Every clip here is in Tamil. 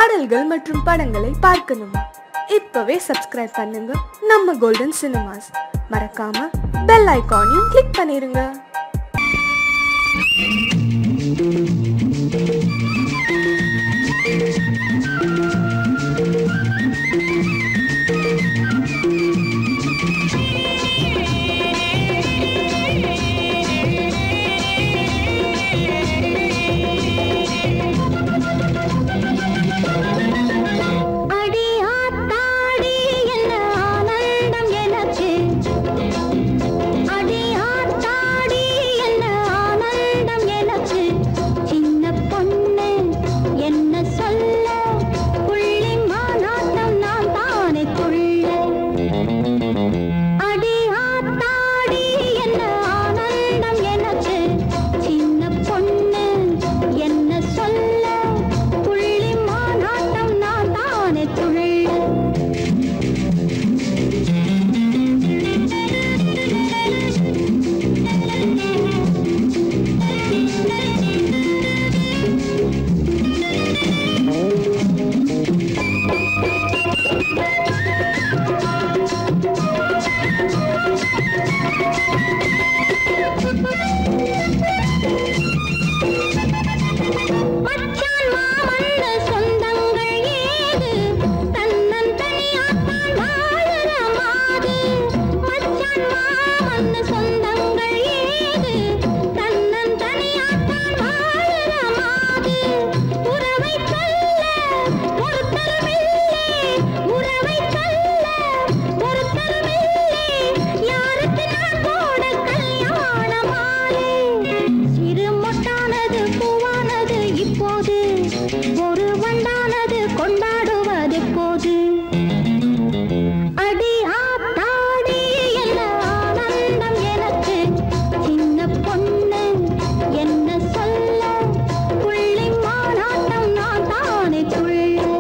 பாடல்கள் மற்றும் படங்களை பார்க்கணுமா இப்பவே சப்ஸ்கிரைப் பண்ணுங்க நம்ம கோல்டன் சினிமாஸ் மறக்காம பெல் ஐகானையும் கிளிக் பண்ணிருங்க அடி ஆத்தாடி என்ன ஆனந்தம் எனக்கு அடி ஆத்தாடி என்ன ஆனந்தம் எனக்கு சின்ன பொண்ணு என்ன சொல்ல புள்ளி மாநாட்டம் நான் தானே துள்ள அடி ஆத்தாடி என்ன ஆனந்தம் எனக்கு சின்ன பொண்ணு என்ன சொல்ல புள்ளி மாநாட்டம் நான் தானே துள்ள மச்சான் மாமன்னு சொந்தங்கள் ஏது தன்னந்தனியாத்தான் வாழுற மாது மச்சான் மாமன்னு சொந்தங்கள் ஏது தன்னந்தனியாத்தான் வாழுற மாது உறவை சொல்ல ஒருத்தருமில்லை உறவை சொல்ல ஒருத்தருமில்லை யாருக்கு நான் போட கல்யாண மாலை சிறு மொட்டானது பூவானது இப்போது ஒரு வண்டானது கொண்டாடுவது போது அடி ஆத்தாடி என்ன ஆனந்தம் எனக்கு சின்ன பொண்ணு என்ன சொல்ல புள்ளி மாநாட்டம் நான் தானே துள்ள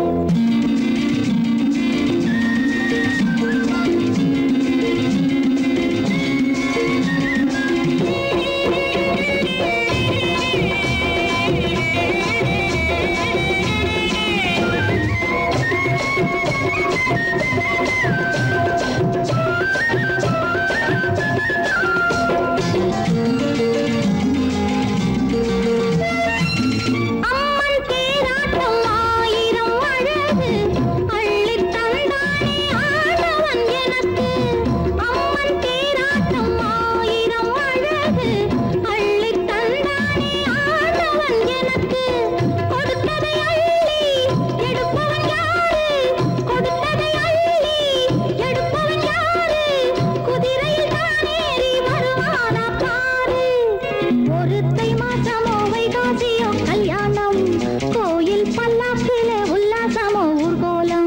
அம்மன் தேராட்டம் ஆயிரம் அழகு அள்ளித் தந்தானே ஆண்டவன் எனக்கு அம்மன் தேராட்டம் ஆயிரம் அழகு அள்ளித் தந்தானே ஆண்டவன் எனக்கு கொடுத்ததை அள்ளி எடுப்பவன் யாரு கொடுத்ததை அள்ளி எடுப்பவன் யாரு குதிரையில் தானேறி வருவானா பாரு ஒரு தை மாசமோ வைகாசியோ கல்யாணம் கோயில் பல்லாக்கிலே உல்லாசமோ ஊர்கோலம்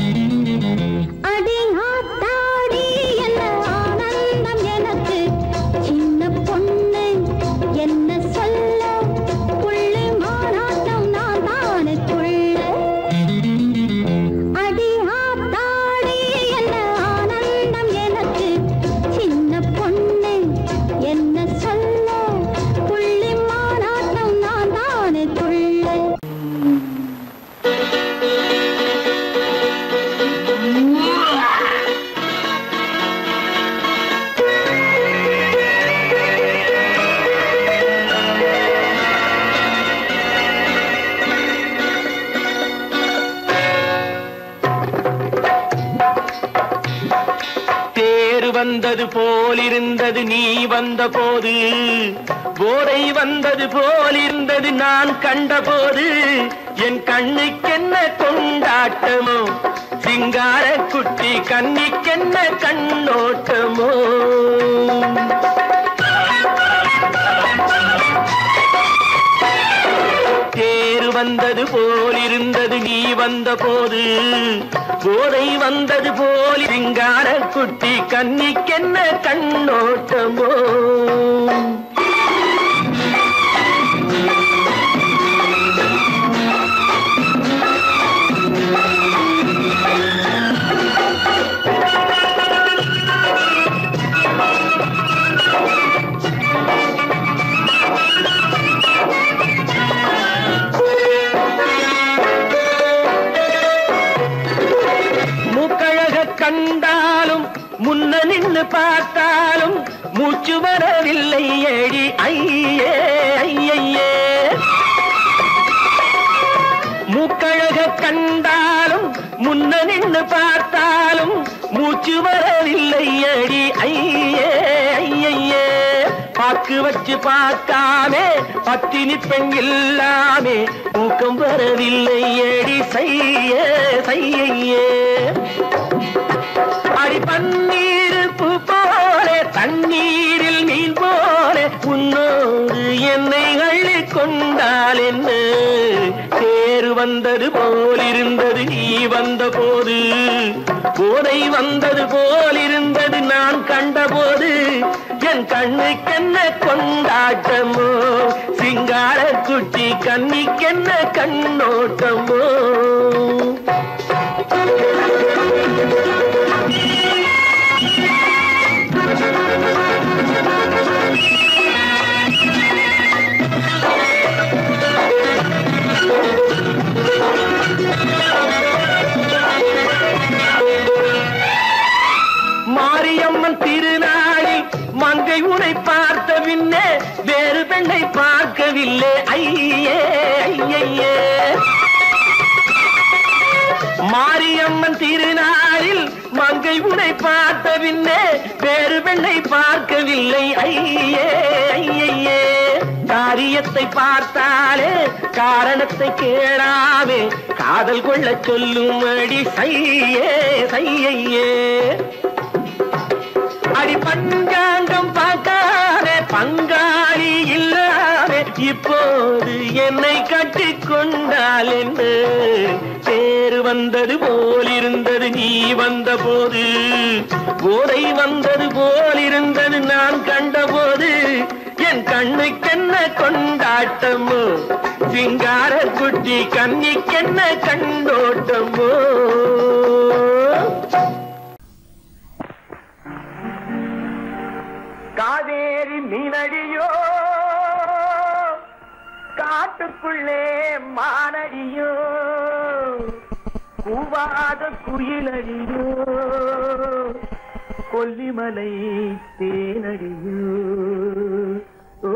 அடி ஆத்தாடி என்ன ஆனந்தம் எனக்கு சின்ன பொண்ணு என்ன சொல்ல புள்ளி மாநாட்டம் நான் தானே துள்ள அடி ஆத்தாடி என்ன ஆனந்தம் எனக்கு சின்ன பொண்ணு என்ன சொல்ல புள்ளி மாநாட்டம் நான் தானே துள்ள தேர் வந்தது போலிருந்தது நீ வந்த போது போதை வந்தது போலிருந்தது நான் கண்டபோது என் கண்ணுக்கென்ன கொண்டாட்டமோ சிங்கார குட்டி கண்ணிக்கென்ன கண்ணோட்டமோ தேர் வந்தது போலிருந்தது நீ வந்த போது போதை வந்தது போல் சிங்கார குட்டி கண்ணிக்கென்ன கண்ணோட்டமோ கண்டாலும் முன்ன நின்னு பார்த்தாலும் மூச்சு வரவில்லை ஏடி ஐயே ஐயையே மூக்கழக கண்டாலும் முன்ன நின்னு பார்த்தாலும் மூச்சு வரவில்லை அடி ஐயே ஐயையே பாக்கு வச்சு பார்க்காமே பத்தினி பெண் இல்லாமே தூக்கம் வரவில்லை அடி செய்ய செய்யையே அடி பன்னீர் பூ போல தண்ணீரில் மீன் போல உன்னோடு என்னை அள்ளி கொண்டால் என்ன தேர் வந்தது போல் இருந்தது நீ வந்த போது போதை வந்தது போல் இருந்தது நான் கண்டபோது என் கண்ணுக்கென்ன கொண்டாட்டமோ சிங்கார குட்டி கண்ணிக்கென்ன கண்ணோட்டமோ மாரியம்மன் திருநாளில் மங்கை உனை பார்த்த பின்னே வேறு பெண்ணை பார்க்கவில்லை ஐயே ஐயையே மாரியம்மன் திருநாளில் மங்கை உனை பார்த்த பின்னே வேறு பெண்ணை பார்க்கவில்லை ஐயே ஐயையே காரியத்தை பார்த்தாலே காரணத்தை கேளாமே காதல் கொள்ள சொல்லும்படி சையே சையையே அடி பஞ்சாங்கம் பார்க்காதே பங்காளி இல்லாதே இப்போது என்னை கட்டி கொண்டால் என்ன தேர் வந்தது போல் இருந்தது நீ வந்த போது போதை வந்தது போல் இருந்தது நான் கண்டபோது என் கண்ணுக்கென்ன கொண்டாட்டமோ சிங்கார குட்டி கண்ணிக்கென்ன கண்டோட்டமோ காவேரி மீனடியோ காட்டுக்குள்ளே மானடியோ கூவாத குயிலடியோ கொல்லிமலை தேனடியோ ஓ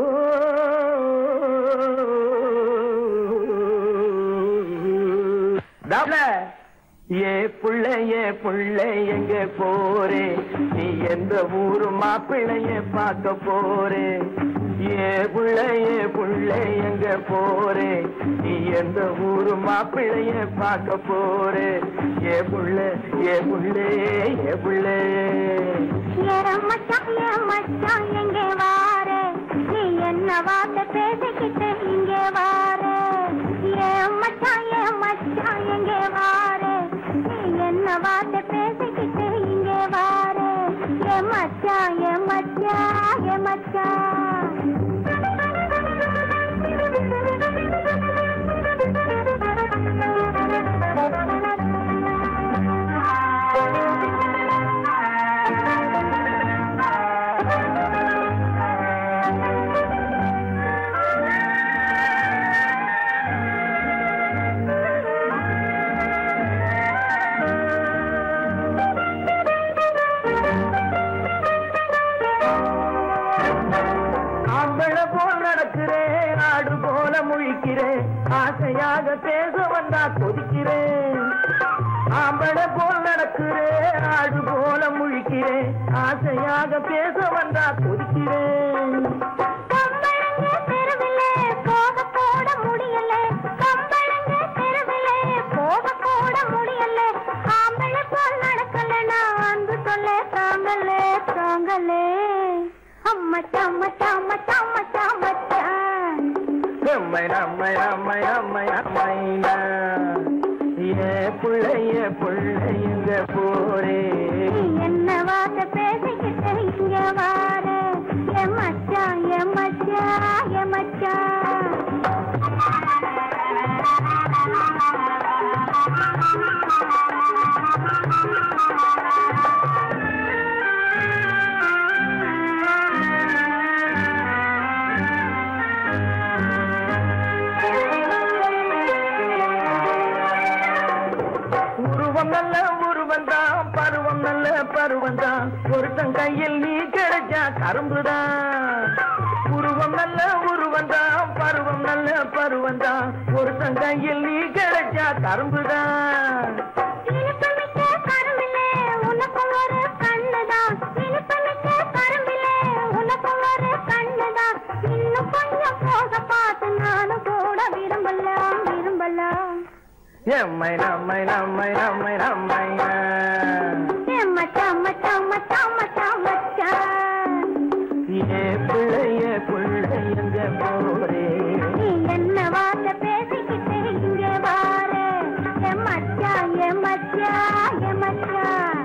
டபுள ஏ புள்ள ஏ புள்ள எங்க போறே நீ எந்த ஊரு மாப்பிள்ளைய பார்க்க போறே ஏ புள்ள ஏ புள்ள எங்க போறே நீ எந்த ஊரு மாப்பிள்ளைய பார்க்க போறே ஏ புள்ள ஏ புள்ள ஏ புள்ள ஏன் மச்சான் ஏன் மச்சான் எங்கே வாரு நீ என்ன வார்த்தை பேசிக்கிட்டு இங்கே வாரு ஏன் மச்சான் ஏன் மச்சான் எங்கே வாரு நீ என்ன வார்த்தை பேசிக்கிட்டு இங்கே வாரு ஏன் மச்சான் ஏன் மச்சான் ஏன் ஆம்பள போல் நடக்கிறேன் ஆடு போல முழிக்கிறேன் ஆசையாக பேச வந்தா கொதிக்கிறேன் ஆம்பள போல் நடக்கிறேன் ஆடு போல முழிக்கிறேன் ஆசையாக பேச வந்தா கொதிக்கிறேன் கம்பளங்க தெருவிலே போக போட முடியல கம்பளங்க தெருவிலே போக போட முடியல ஆம்பளை போல் நடக்கல நான் அன்பு சொல்ல தாங்கலே தாங்கலே அம்மச்சா மச்சா மச்சா மச்சா மச்சான் அம்மை அம்மை அம்மை அம்மை அம்மைனா ஏ புள்ளைய புள்ளைங்க போரே நீ என்ன வார்த்தை பேசிக்கிட்டு இங்க வாரு என் மச்சான் என் மச்சான் என் மச்சான் உருவம் நல்ல உருவம் தான் பருவம் கையில் நீ கிடைச்சா கரும்புதான் உருவம் நல்ல உருவந்தான் பருவம் நல்ல பருவந்தான் ஒருத்தன் கையில் நீ கிடைச்சா கரும்புதான் இனிப்புமிக்க கரும்பிலே உனக்கும் ஒரு கண்ணுதான் இனிப்புமிக்க கரும்பிலே உனக்கும் ஒரு கண்ணுதான் இன்னும் கொஞ்சம் போக பார்த்து நானும் கூட விரும்பலாம் விரும்பலாம் எம்மை நம்மை நம்மை நம்மை நம்மையா ஏ மச்சான் மச்சான் மச்சான் மச்சான் மச்சான் ஏ பிள்ளைய பிள்ளை எங்க போரே நீ என்ன வார்த்தை பேசிக்கிட்டு இங்க வாரு ஏ மச்சான் ஏ மச்சான் ஏ மச்சான்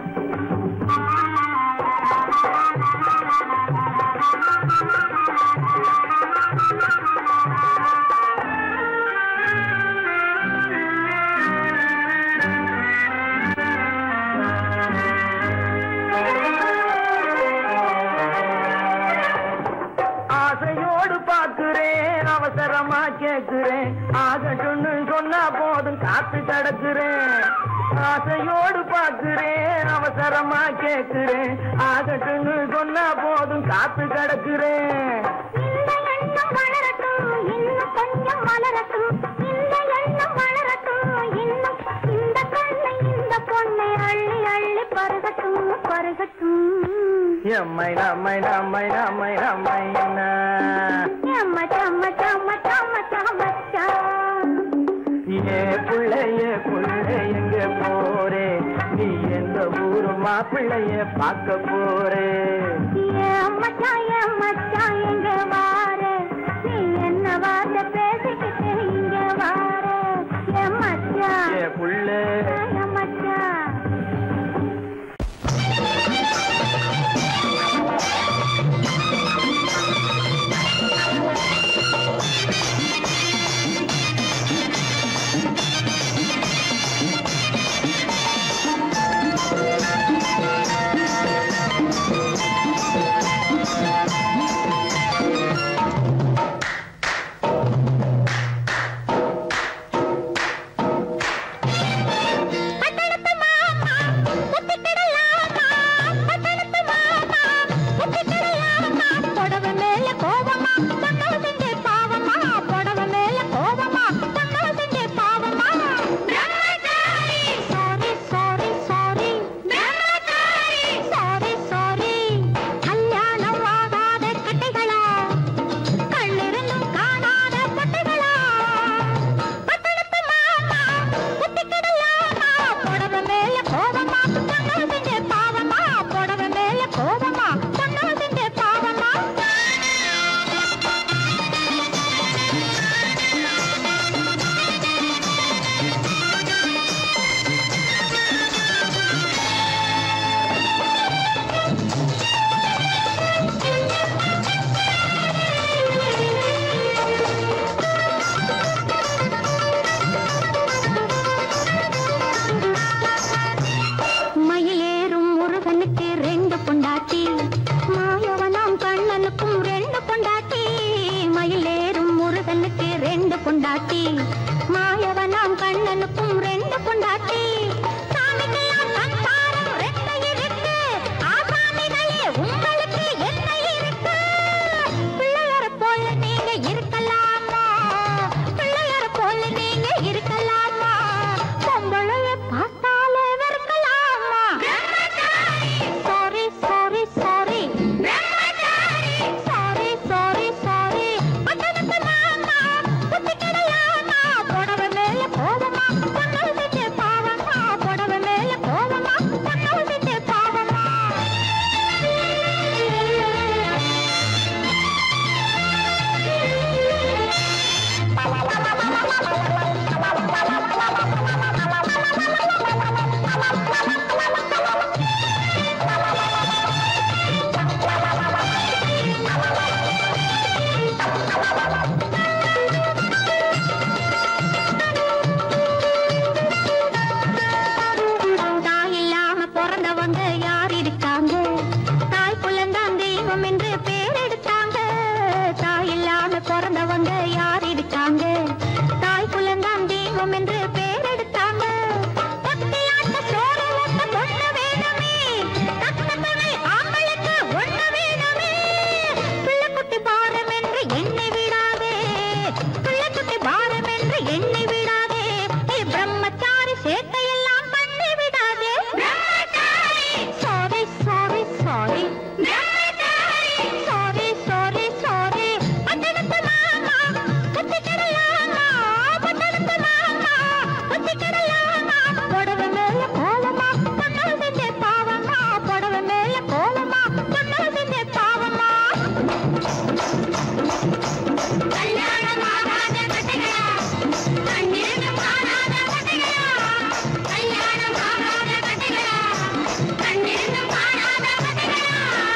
ஆசையோடு பாக்குறேன் அவசரமா கேக்குறேன் ஆகட்டும்னு சொன்னா போதும் காத்து கிடக்குறேன் ஆசையோடு பாக்குறேன் அவசரமா கேக்குறேன் ஆகட்டும்னு சொன்னா போதும் காத்து கிடக்குறேன் இந்த எண்ணம் வளரட்டும் இன்னும் கொஞ்சம் வளரட்டும் இந்த எண்ணம் வளரட்டும் இன்னும் இந்த கண்ணை இந்த பொண்ணை அள்ளி அள்ளி பருகட்டும் பருகட்டும் எம்மை நம்மை நம்மை நம்மை நம்மை ஏன் மச்சான் மச்சான் மச்சான் மச்சான் மச்சான் ஏ பிள்ளைய பிள்ளை எங்க போறே நீ எந்த ஊரு மாப்பிள்ளைய பார்க்க போறே ஏன் மச்சான் ஏன் மச்சான் எங்க வாரு நீ என்ன வார்த்தை பேசிக்கிட்டு இங்க வாரு ஏன் மச்சான் ஏ புள்ள ஏன் மச்சான் ஏ சேட்டையெல்லாம் பண்ணி விடாதே sorry sorry sorry sorry sorry sorry பட்டணத்து மாமா கத்திக்கிடலாமா பட்டணத்து மாமா கத்திக்கிடலாமா புடவை மேல கோலமா பொண்ணு செஞ்ச பாவமா புடவை மேல கோலமா பொண்ணு செஞ்ச பாவமா கல்யாணம் ஆகாத கட்டைகளா கண்ணிருந்தும் காணாத கட்டைகளா கல்யாணம் ஆகாத கட்டைகளா கண்ணிருந்தும் காணாத கட்டைகளா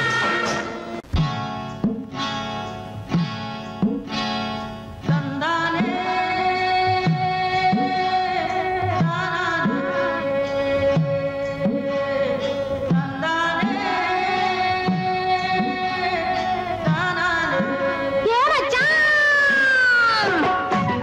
ஏ மச்சான்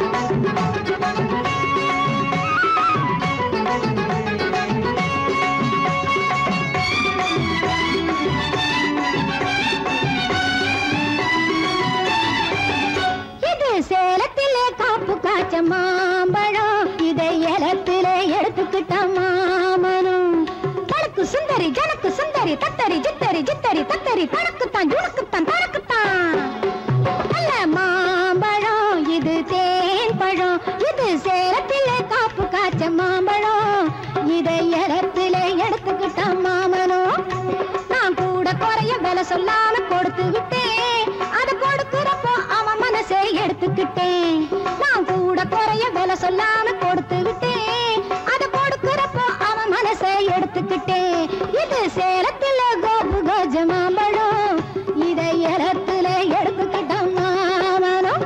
இது சேலத்திலே காப்பு காய்ச்ச மாம்பழம் இதை ஏலத்திலே எடுத்துக்கிட்ட மாமனும் தனக்கு சுந்தரி ஜனக்கு சுந்தரி தத்தரி ஜித்தரி ஜித்தரி தத்தரி தனக்குத்தான் ஜுனக்குத்தான் தனக்குத்தான் நல்ல மாம்பழம் இது தேன் பழம் இது சேலத்திலே காப்பு காய்ச்ச மாம்பழம் இதை ஏலத்திலே எடுத்துக்கிட்ட மாமனும் நான் கூட குறைய விலை சொல்லாம கொடுத்து விட்டேன் அது கொடுக்கிறப்போ அவன் மனசை எடுத்துக்கிட்டேன் நான் கூட குறைய விலை சொல்லாம கொடுத்து விட்டேன் அது கொடுக்கிறப்போ அவன் மனசை எடுத்துக்கிட்டேன் இது சேலத்துல கோபு கஜ மாம்பழம் இதை இடத்துல எடுத்துக்கிட்ட மாமனும்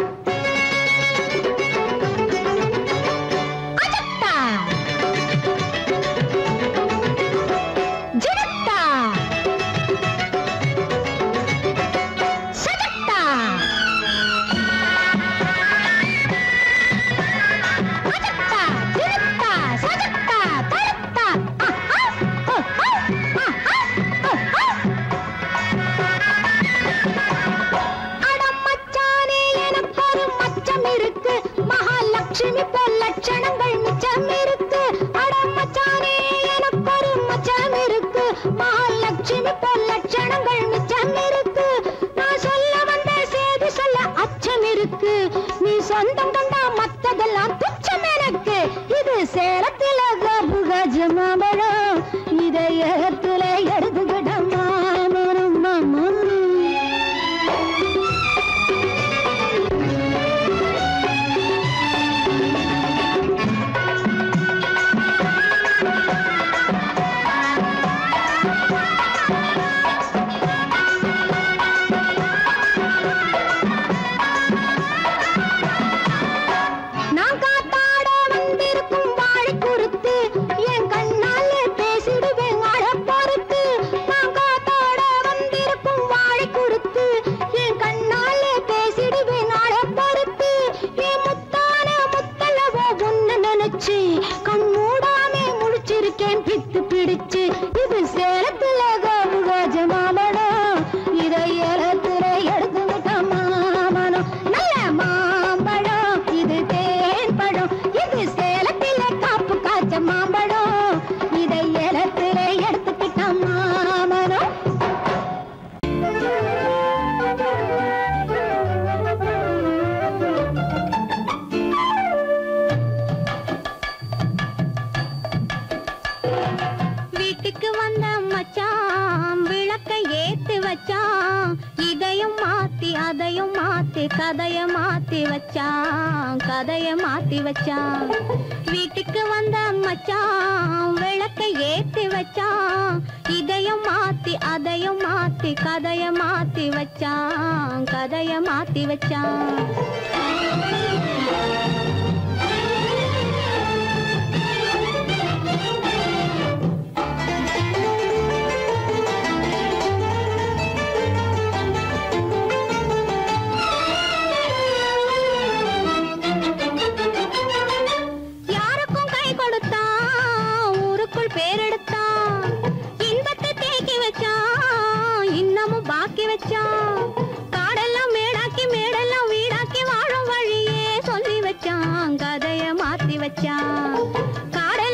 அஜத்தா ஜினத்தா சஜத்தா அஜத்தா ஜினத்தா சஜத்தா தரத்தா ஆஹா ஆஹா ஆஹா ஆஹா அடம் மச்சானே எனக்கு ஒரு மச்சம் இருக்கு மகாலட்சுமி போல் லட்சணங்கள் மிச்சம் இருக்கு அடம் மச்சானே எனக்கு ஒரு மச்சம் இருக்கு மகாலட்சுமி போல் லட்சணங்கள் மிச்சம் இருக்கு நான் சொல்ல வந்த செய்தி சொல்ல அச்சம் இருக்கு நீ சொந்தம் கொண்டா மத்ததெல்லாம் துச்சம் எனக்கு இது சேலத்தில கபு கஜமாபழம் இதை ஏகத்துல எடுத்துக்கிட்ட மாமனும் மாமனும் நான் காத்தாட வந்திருக்கும் வாழை குறுத்து என் கண்ணாலே பேசிடுவேன் வாழ பொறுத்து நான் காத்தாட வந்திருக்கும் வாழை குறுத்து என் கண்ணாலே பேசிடுவேன் வாழ பொறுத்து என் முத்தான முத்தலவோ ஒன்னு நினைச்சு கண் மூடாமே முழிச்சிருக்கேன் பித்து பிடிச்சு இது சேலத்துல கோபு கஜமாமடம் இதை ஏலத்துல எடுத்துக்கிட்ட மாமனம் நல்ல மாம்பழம் இது தேன் பழம் இது சேலத்தில காப்பு காய்ச்ச மாம்பழம் இதை ஏலத்துல எடுத்துக்கிட்ட மாமனம் வீட்டுக்கு வந்த மச்சான் விளக்க ஏத்தி வச்சான் இதையும் மாத்தி அதையும் மாத்தி கதைய மாத்தி வச்சான் கதைய மாத்தி வச்சான் வீட்டுக்கு வந்த மச்சான் விளக்க ஏத்தி வச்சான் இதையும் மாத்தி அதையும் மாத்தி கதைய மாத்தி வச்சான் கதைய மாத்தி வச்சான் யாருக்கும் கை கொடுத்தான் ஊருக்குள் பேரெடுத்தான் இன்பத்தை தேக்கி வச்சான் இன்னமும் பாக்கி வச்சான் காடெல்லாம் மேடாக்கி மேடெல்லாம் வீடாக்கி வாழும் வழியே சொல்லி வச்சான் கதைய மாத்தி வச்சான் காடெல்லாம்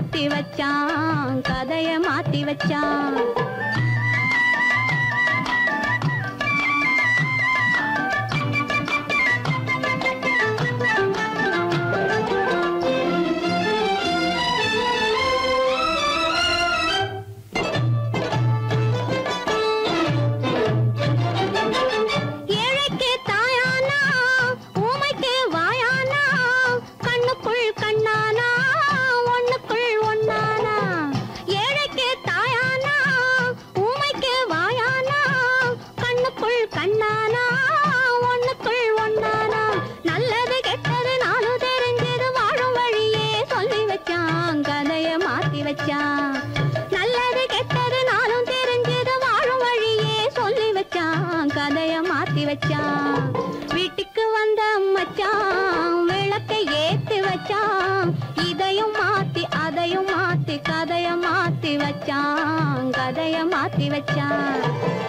மாத்தி வச்சான் கதைய மாத்தி வச்சான் ஏழைக்கு தாயானா ஊமைக்கு வாயானா கண்ணுக்குள் கண்ணானா ஒண்ணுக்குள் ஒண்ணானா ஏழைக்கு தாயானா ஊமைக்கு வாயானா கண்ணுக்குள் கண்ணானா ஒண்ணுக்குள் ஒண்ணானா நல்லது கெட்டது நானும் தெரிஞ்சது வாழும் வழியே சொல்லி வச்சான் கதைய மாத்தி வச்சான் நல்லது கெட்டது நானும் தெரிஞ்சது வாழும் வழியே சொல்லி வச்சான் கதைய மாத்தி வச்சான் வீட்டுக்கு வந்த மச்சான் விளக்கை ஏத்தி வச்சான் இதையும் மாத்தி அதையும் மாத்தி கதைய மாத்தி வச்சான் கதைய மாத்தி வச்சான்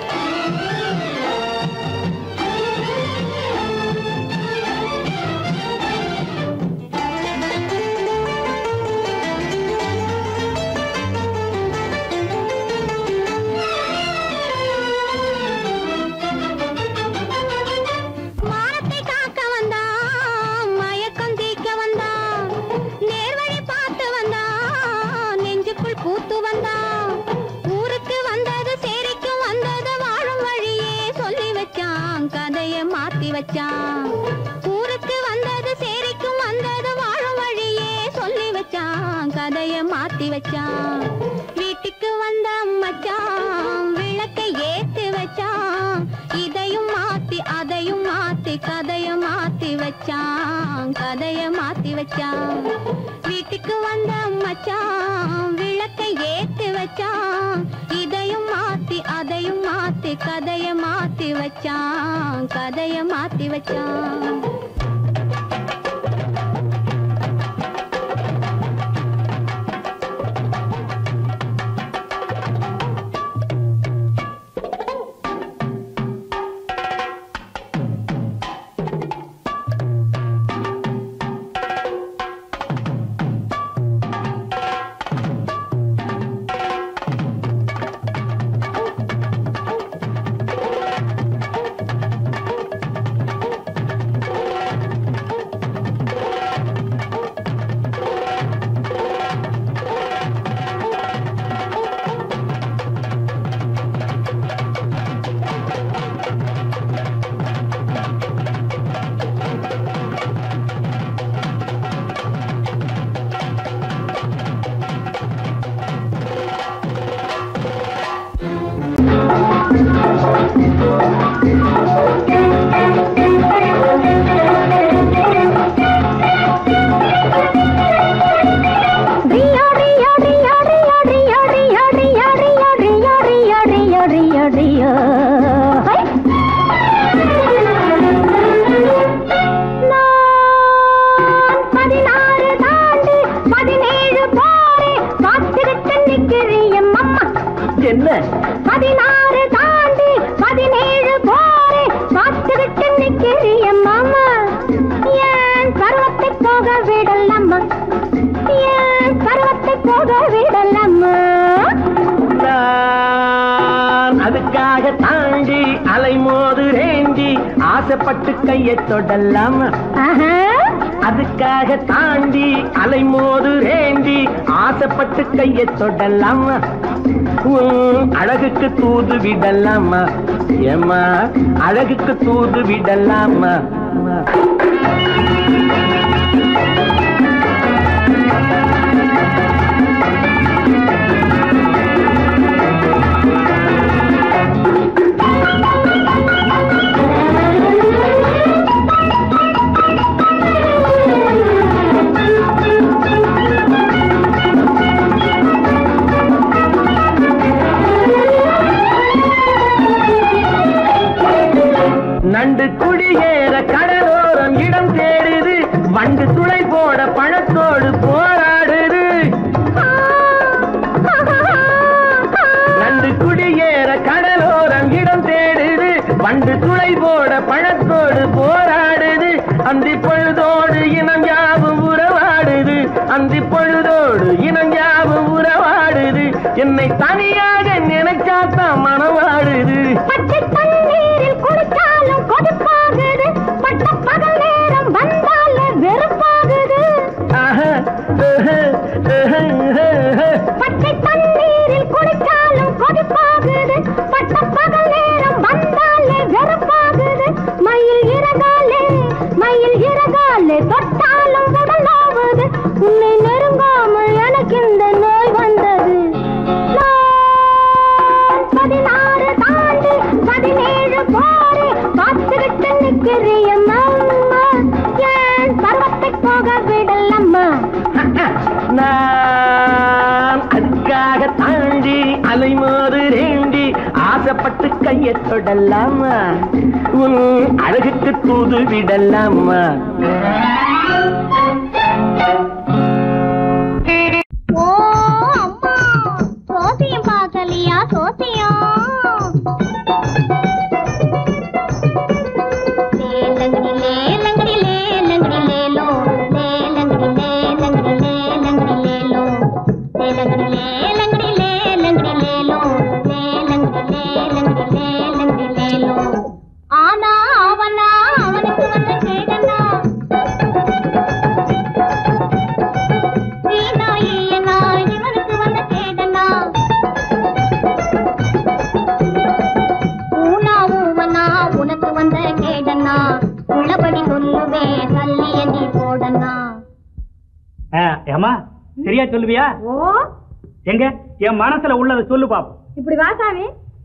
மானத்தை காக்க வந்தான் மயக்கம் தீக்க வந்தான் நேர்வழி பார்த்து வந்தான் நெஞ்சுக்குள் பூத்து வந்தான் ஊருக்கு வந்தது சேரிக்கும் வந்தது வாழும் வழியே சொல்லி வச்சான் கதைய மாத்தி வச்சான் ஊருக்கு வந்தது சேரிக்கும் வந்தது வாழும் வழியே சொல்லி வச்சான் கதைய மாத்தி வச்சான் வீட்டுக்கு வந்த மச்சான் விளக்கை ஏத்தி வச்சான் இதையும் மாத்தி அதையும் மாத்தி கதைய மாத்தி வச்சான் கதைய மாத்தி வச்சான் வீட்டுக்கு வந்த மச்சான் விளக்கை ஏத்தி வச்சான் இதையும் மாத்தி அதையும் மாத்தி கதைய மாத்தி வச்சான் கதைய மாத்தி வச்சான் ரியா ரியா ரியா ரியா ரியா ரியா ரியா ரியா ரியா ரியா ரியா ரியா ரியா ஹை! நான் பதினாறு தாண்டி பதினேழு போரே காத்திருக்க நிக்கிறேன் அம்மா என்ன பதினாறு தாண்டி பதினேழு போரே காத்திருக்க நிக்கிறேன் மாமா ஏன் பருவத்தை போக விடலாமா ஏன் பருவத்தை போக விடலாமா நான் அதுக்காக தாண்டி அலைமோது ரேண்டி ஆசைப்பட்டு கையை தொடலாம் ஆஹா அதுக்காக தாண்டி அலைமோது ரேண்டி ஆசைப்பட்டு கையை தொடலாம் உன் அழகுக்கு தூது விடலாமா ஏம்மா அழகுக்கு தூது விடலாமா நண்டு குடியேற கடலோரம் இடம் தேடுது வண்டு துளை போட பழத்தோடு போராடுது நண்டு குடியேற கடலோரம் இடம் தேடுது வண்டு துளை போட பழத்தோடு போராடுது அந்தி பொழுதோடு இனம் யாவும் உறவாடுது அந்தி பொழுதோடு இனம் யாவும் தனியாக நினைச்சாத்தான் மனவாடுது பச்சை தண்ணீரில் குளிச்சாலும் கொதிப்பாகுது பட்ட பகல் நேரம் வந்தாலே வெறுப்பாகுது ஆஹா, ஆஹா, ஆஹா, ஆஹா. பச்சை தண்ணீரில் குளிச்சாலும் கொதிப்பாகுது பட்ட பகல் நேரம் வந்தாலே வெறுப்பாகுது மயில் இறகாலே மயில் இறகாலே தொட்டாலும் உடலாவது உன்னை நெருங்காமல் எனக்கு இந்த நோய் வந்தது நான் பதினாறு தாண்டி பதினேழு போரே காத்துக்கிட்டு நிற்கிறேன் அம்மா ஏன் பருவத்தை போக விடலம்மா நான் அதுக்காக தாண்டி அலைமாறு ரேண்டி ஆசைப்பட்டு கையை தொடலாமா உன் அழகுக்கு தூது விடலாமா ஓ அம்மா சோசியம் பார்க்கலையா சோசியம் லேலங்கடி லேலங்கடி லேலங்கடி லேலோ லேலங்கடி லேலங்கடி லேலங்கடி லேலோ லேலங்கடி லேலங்கடி லேலங்கடி லேலோ லேலங்கடி லேலங்கடி லேலங்கடி லேலோ ஆனா அவனா அவனுக்கு வந்த கேடனா வீணாயியனா இவனுக்கு வந்த கேடனா ஊனா ஊவனா உனக்கு வந்த கேடனா உள்ளபடி சொல்லுவே தள்ளிய நீ போடனா ஏமா சரியா சொல்லுவியா ஓ எங்க என் மனசுல உள்ளதை சொல்லு பாப்போம் இப்படி வா சாமி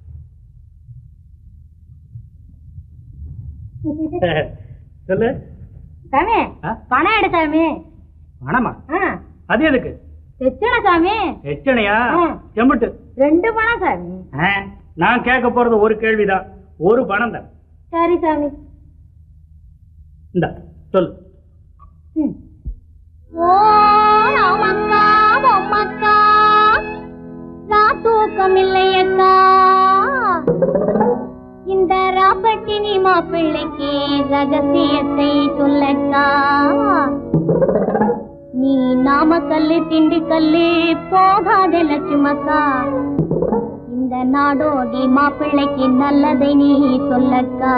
சொல்லு சாமி ஆ? பணம் எடு சாமி பணமா ஆ, அது எதுக்கு தெச்சன சாமி எச்சனையா ஆ. செம்புட்டு ரெண்டு பணம் சாமி ஆ, நான் கேட்க போறது ஒரு கேள்விதான் ஒரு பணம் தான் சரி சாமி இந்த சொல்லு ம். ஓ ராமக்கா பொம்மக்கா நான் தூக்கம் இல்லையக்கா இந்த ராப்பட்டினி மாப்பிள்ளைக்கு ரகசியத்தை சொல்லக்கா நீ நாமக்கல்லு திண்டுக்கல்லு போகாத லட்சுமக்கா இந்த நாடோடி மாப்பிள்ளைக்கு நல்லதை நீ சொல்லக்கா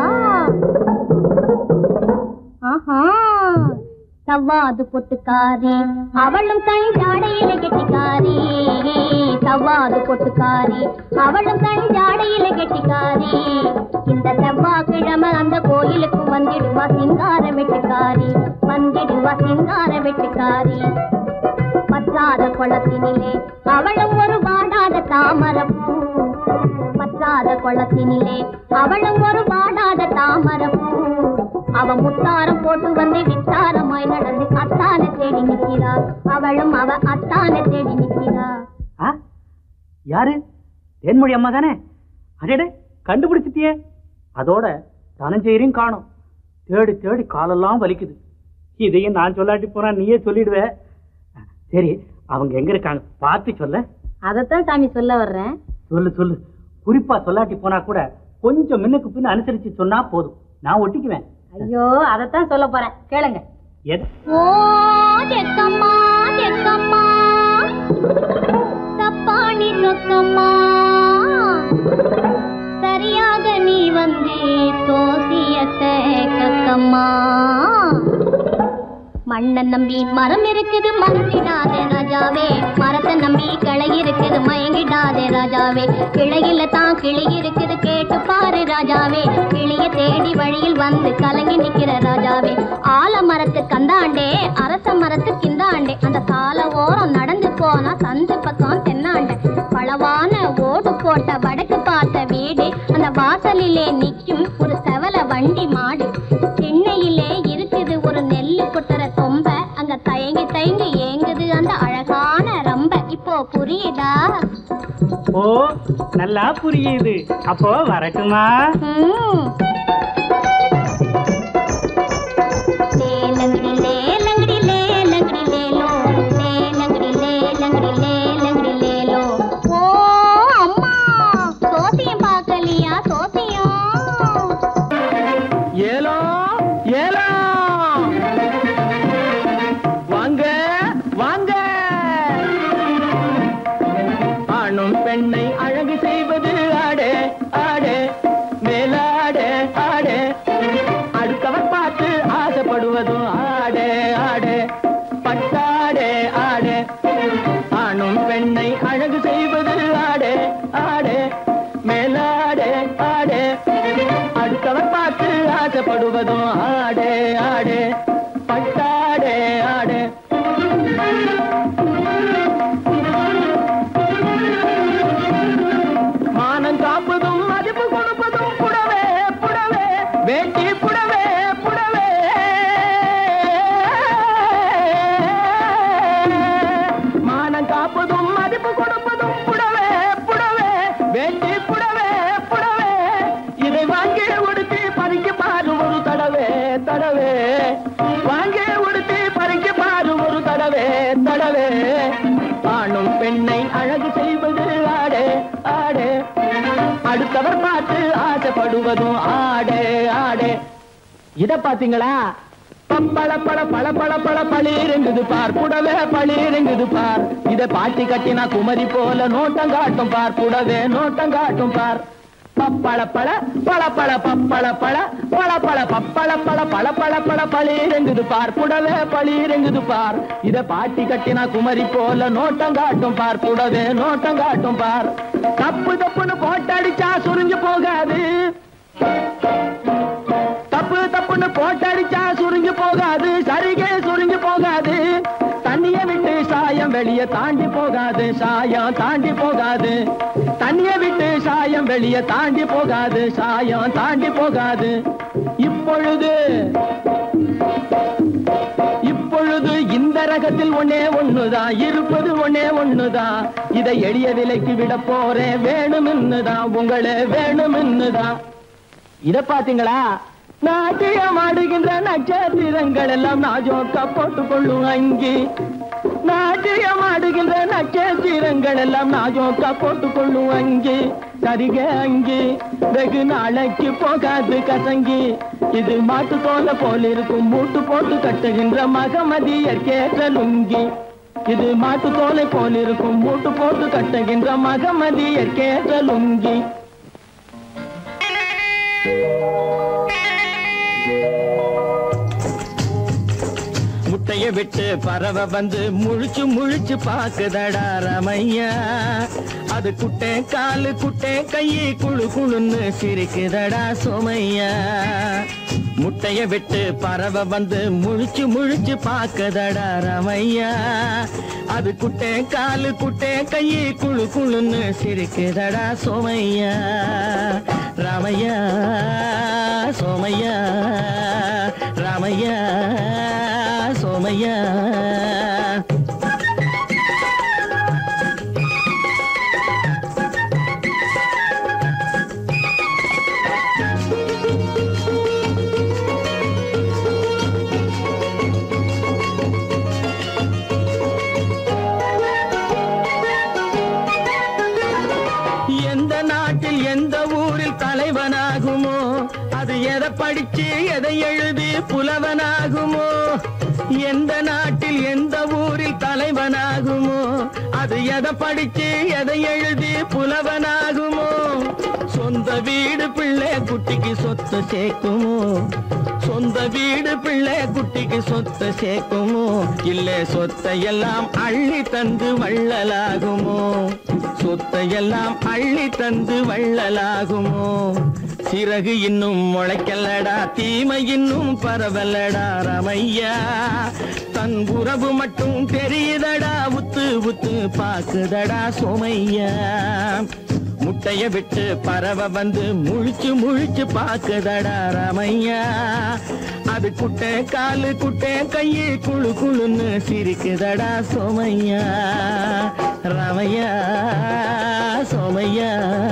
ஆஹா சவ்வாது பொட்டுக்காரி அவளும் கண் ஜாடையில கெட்டிக்காரி சவ்வாது பொட்டுக்காரி அவளும் கண் ஜாடையில கெட்டிக்காரி இந்த செவ்வாய்க்கிழமை அந்த கோயிலுக்கு வந்திடுவா சிங்கார வெட்டுக்காரி வந்திடுவா சிங்கார வெட்டுக்காரி பற்றாத குளத்தினிலே அவளும் ஒரு வாடாத தாமரப்பூ பற்றாத குளத்தினிலே அவளும் ஒரு வாடாத தாமரப்பூ அவ முத்தாரம் போட்டு வந்து வித்தாரமாய் நடந்து அத்தான தேடி நிக்கிறா அவளும் அவ அத்தான தேடி நிக்கிறா ஆ? யாரு தேன்மொழி அம்மா தானே அடடே கண்டுபிடிச்சிட்டியே அதோட தனஞ்செயரையும் காணும் தேடி தேடி காலெல்லாம் வலிக்குது இதையும் நான் சொல்லாட்டி போனா நீயே சொல்லிடுவ சரி அவங்க எங்க இருக்காங்க பார்த்து சொல்ல அதைத்தான் சாமி சொல்ல வர்றேன் சொல்லு சொல்லு குறிப்பா சொல்லாட்டி போனா கூட கொஞ்சம் முன்னுக்கு பின்ன அனுசரிச்சு சொன்னா போதும் நான் ஒட்டிக்குவேன் ஐயோ அதைத்தான் சொல்ல போறேன் கேளுங்க எது ஓ ஜெக்கம்மா ஜெக்கம்மா தப்பாணி சொக்கம்மா சரியாக நீ வந்து சோசியத்தை கக்கம்மா மண்ணை நம்பி மரம் இருக்குது மறந்திடாதே ராஜாவே மரத்தை நம்பி கிளை இருக்குது மயங்கிடாதே ராஜாவே கிளையில தான் கிளி இருக்குது கேட்டு பாரு ராஜாவே கிளிய தேடி வழியில் வந்து கலங்கி நிக்கிற ராஜாவே ஆல மரத்து கந்தாண்டே அரச மரத்து கிந்தாண்டே அந்த சால ஓரம் நடந்து போனா சந்து பக்கம் தென்னாண்டே பளவான ஓடு போட்ட வடக்கு பார்த்த வீடு அந்த வாசலிலே நிக்கும் ஒரு செவல வண்டி மாடு சென்னையிலே இருக்குது ஒரு நெல்லு கொட்டுற தொம்ப அங்க தயங்கி தயங்கி ஏங்குது அந்த அழகான ரம்ப இப்போ புரியுதா ஓ நல்லா புரியுது அப்போ வரட்டுமா ம். லேலங்கடி லேலங்கடி லேலங்கடி லேலோ லேலங்கடி லேலங்கடி லேலங்கடி லேலோ ஓ அம்மா சோசியம் பார்க்கலையா சோசியம் ஏலோ ஏலோ வாங்க வாங்க அணு பெண்ணை அழகு செய்வது ஆடே ஆடே மேலாடே ஆடே அடுத்தவர் பார்த்து ஆசைப்படுவதும் ஆடே ஆடே பட்டாடே ஆடே ஆணும் பெண்ணை அழகு செய்வது ஆடே ஆடே மேலாடே ஆடே அடுத்தவர் பார்த்து ஆசைப்படுவதும் ஆடே ஆடே பட்டாடே ஆடே மானம் காப்பதும் மதிப்பு கொடுப்பதும் புடவே புடவே வேட்டி புடவே புடவே மானம் காப்பதும் மதிப்பு கொடுப்பதும் புடவே புடவே வேட்டி புடவே புடவே இதை வாங்கி உடுத்தி பறிக்க பாரு ஒரு தடவே தடவே வாங்கி உடுத்தி பறிக்க பாரு ஒரு தடவே தடவே ஆணும் பெண்ணை அழகு செய்வது ஆடே ஆடே அடுத்தவர் பார்த்து ஆசைப்படுவதும் ஆடே ஆடே இத பாத்தீங்களா பப்பள பழ பழ பழ பழ பளிருங்குது பார் புடவே பளிருங்குது பார் இத பாட்டி கட்டினா குமரி போல நோட்டம் காட்டும் பார் புடவே நோட்டம் காட்டும் பார் பப்பள பழ பழ பழ பப்பள பழ பழ பழ பப்பள பழ பழ பழ பழ பளிருங்குது பார் புடவே பளிருங்குது பார் இத பாட்டி கட்டினா குமரி போல நோட்டம் காட்டும் பார் புடவே நோட்டம் காட்டும் பார் தப்பு தப்புன்னு போட்டடிச்சா சுருங்கி போகாது தப்பு தப்புன்னு போட்டடிச்சா சுருங்கி போகாது சரிகே சுருங்கி போகாது தண்ணிய விட்டு சாயம் வெளிய தாண்டி போகாது சாயம் தாண்டி போகாது தண்ணிய விட்டு சாயம் வெளிய தாண்டி போகாது சாயம் தாண்டி போகாது இப்பொழுது இப்பொழுது இந்த ரகத்தில் ஒன்னே ஒண்ணுதான் இருப்பது ஒன்னே ஒண்ணுதான் இதை எளிய விலைக்கு விட போறேன் வேணும்னுதான் உங்களே வேணும்னுதான் இத பாத்தீங்களா நாட்டியம் ஆடுகின்ற நட்சத்திரங்கள் எல்லாம் நாஜோக்கா போட்டுக் கொள்ளும் அங்கி நாட்டியம் ஆடுகின்ற நட்சத்திரங்கள் எல்லாம் நாஜோக்கா போட்டுக் கொள்ளும் அங்கி சரிக அங்கி வெகு நாளைக்கு போகாது கசங்கி இது மாட்டு தோலை போல இருக்கும் மூட்டு போட்டு கட்டுகின்ற மகமதியர் கேட்ட லுங்கி இது மாட்டு தோலை போல இருக்கும் மூட்டு போட்டு கட்டுகின்ற மகமதியர் கேட்ட லுங்கி முட்டைய விட்டு பறவை வந்து முழிச்சு முழிச்சு பாக்குதடா ரமையா அது குட்டே காலு குட்டே கையை குழு குழுன்னு சிரிக்குதடா சோமையா முட்டைய விட்டு பறவை வந்து முழிச்சு முழிச்சு பாக்குதடா ரமையா அது குட்டே காலு குட்டே கையை குழு குழுன்னு சிரிக்குதடா சோமையா ராமையா சோமையா ராமையா சோமையா எந்த நாட்டில் எந்த ஊரில் தலைவனாகுமோ அது எதை படிச்சு எதை எழுதி புலவனாகுமோ எந்த நாட்டில் எந்த ஊரில் தலைவனாகுமோ அது எதை படிச்சு எதை எழுதி புலவனாகுமோ சொந்த வீடு பிள்ளை குட்டிக்கு சொத்து சேர்க்குமோ சொந்த வீடு பிள்ளை குட்டிக்கு சொத்தை சேர்க்குமோ இல்ல சொத்தை எல்லாம் அள்ளி தந்து வள்ளலாகுமோ சொத்தை எல்லாம் அள்ளி தந்து வள்ளலாகுமோ சிறகு இன்னும் முளைக்கலடா தீமை இன்னும் பரவலடா ரமையா தன் உறவு மட்டும் தெரியுதடா உத்து உத்து பாக்குதடா சோமையா முட்டைய விட்டு பறவை வந்து முழிச்சு முழிச்சு பாக்குதடா ரமையா அது குட்டை காலு குட்டை கையை குழு குழுன்னு சிரிக்குதடா சோமையா ரமையா சோமையா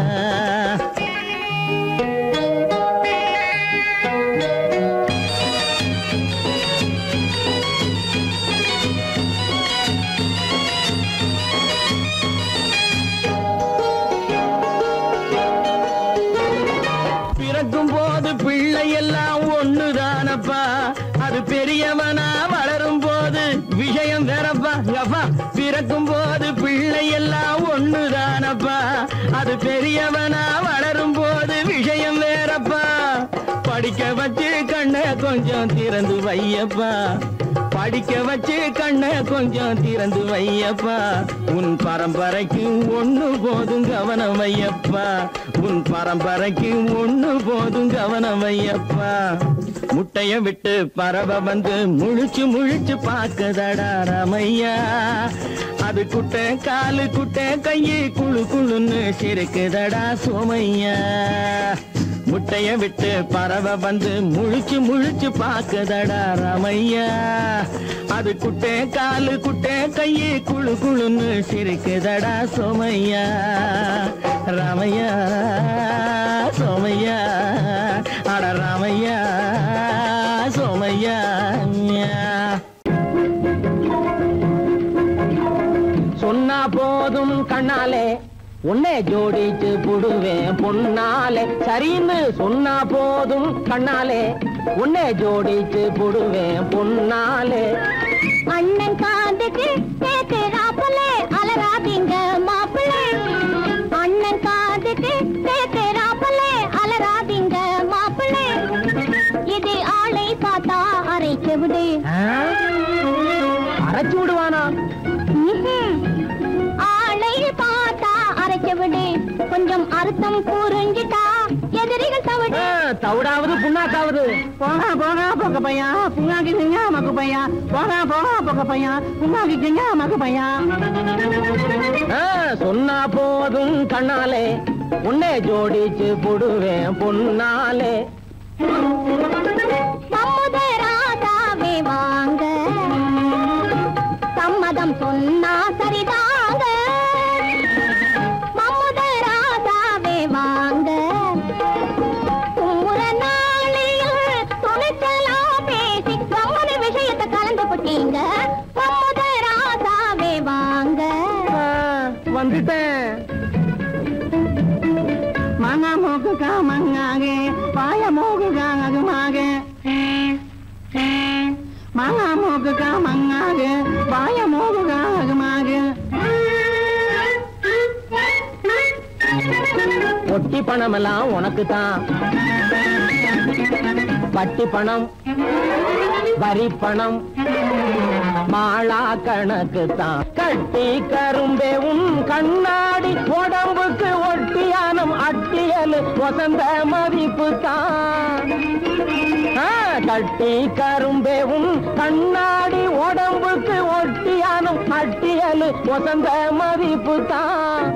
பிறக்கும் போது பிள்ளை எல்லாம் ஒண்ணுதானப்பா அது பெரியவனா வளரும் போது விஷயம் வேறப்பா அப்பா பிறக்கும் போது பிள்ளை எல்லாம் ஒண்ணுதானப்பா அது பெரியவனா வளரும் போது விஷயம் வேறப்பா படிக்க வச்சு கண்ண கொஞ்சம் திறந்து வையப்பா படிக்க வச்சு கண்ண கொஞ்சம் திறந்து வையப்பா உன் பரம்பரைக்கு ஒண்ணு போதும் கவனம் வையப்பா உன் பரம்பரைக்கு ஒண்ணு போதும் கவனம் வையப்பா முட்டைய விட்டு பறவை வந்து முழிச்சு முழிச்சு பார்க்கதடா ரமையா அது குட்டை காலு குட்டை கையு குழு குழுன்னு சிரிக்குதடா சோமையா முட்டைய விட்டு பறவை வந்து முழிச்சு முழிச்சு பார்க்கதடா ரமையா அது குட்டை காலு குட்டை கையு குழு குழுன்னு சிரிக்குதடா சோமையா ராமையா சோமையா அட ராமையா சோமையா சொன்னா போதும் கண்ணாலே உன்னை ஜோடிச்சு புடுவேன் பொன்னாலே சரின்னு சொன்னா போதும் கண்ணாலே உன்னை ஜோடிச்சு புடுவேன் பொன்னாலே அண்ணன் காதுக்கு கேக்குறாப்புலே அலராதீங்க மாப்பிள்ளை அண்ணன் காதுக்கு கேக்குறாப்புலே அலராதீங்க மாப்பிள்ளை இது ஆளை பார்த்தா அரைச்சு விடு அரைச்சு விடுவானா ம்ஹும். ஆளை பார்த்தா அரைச்சு விடு கொஞ்சம் அர்த்தம் புரிஞ்சுட்டா எதிரிகள் தவிடு ஆ, தவிடாவது புண்ணாக்காவது போகா போகா பொக்க பையா புங்காக்கி செஞ்சா மக்கு பையா போகா போகா பொக்க பையா புங்காக்கி செஞ்சா மக்கு பையா ஆ, சொன்னா போதும் கண்ணாலே உன்னை ஜோடிச்சு புடுவேன் பொன்னாலே சமுதராதாவே வாங்க சம்மதம் சொன்னா சரிதாங்க மமுதராதாவே வாங்க குமுற நாளில் துணிச்சலா பேசி கம்முன விஷயத்தை கலந்து போட்டீங்க மமுதராதாவே வாங்க ஆ, வந்துட்டேன் மாங்கா மூக்குக்கா மங்காகே பாய மூக்குக்கா அகுமாகே மாங்கா மூக்குக்கா மங்காகே பாய மூக்குக்கா அகுமாகே ஒட்டி பணமெல்லாம் உனக்கு தான் வட்டி பணம் வரி பணம் மாளா கணக்கு தான் கட்டி கரும்பே உன் கண்ணாடி உடம்புக்கு ஒட்டியானம் அட்டியல் வசந்த மதிப்பு தான் ஆ, கட்டி கரும்பே உன் கண்ணாடி உடம்புக்கு ஒட்டியானம் அட்டியல் வசந்த மதிப்பு தான்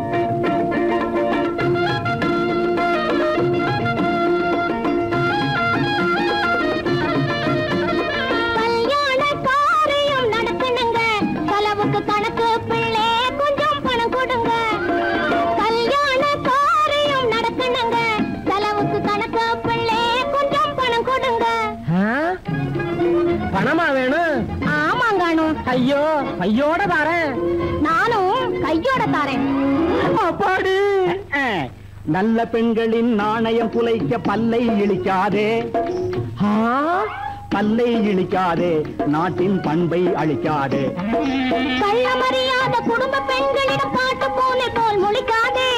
கல்யாண காரியம் நடத்தணுங்க செலவுக்கு கணக்கு பிள்ளை கொஞ்சம் பணம் கொடுங்க கல்யாண காரியம் நடத்தணுங்க செலவுக்கு கணக்கு பிள்ளை கொஞ்சம் பணம் கொடுங்க ஆ? பணமா வேணும் ஆமாங்கானு ஐயோ ஐயோட தாரேன் நானும் கையோட தாரேன் அப்பாடி நல்ல பெண்களின் நாணயம் குலைக்க பல்லை இழிக்காதே ஆ? பல்லை இழிக்காதே நாட்டின் பண்பை அழிக்காதே கள்ளமறியாத குடும்ப பெண்களிடம் காட்டு பூனை போல் முழிக்காதே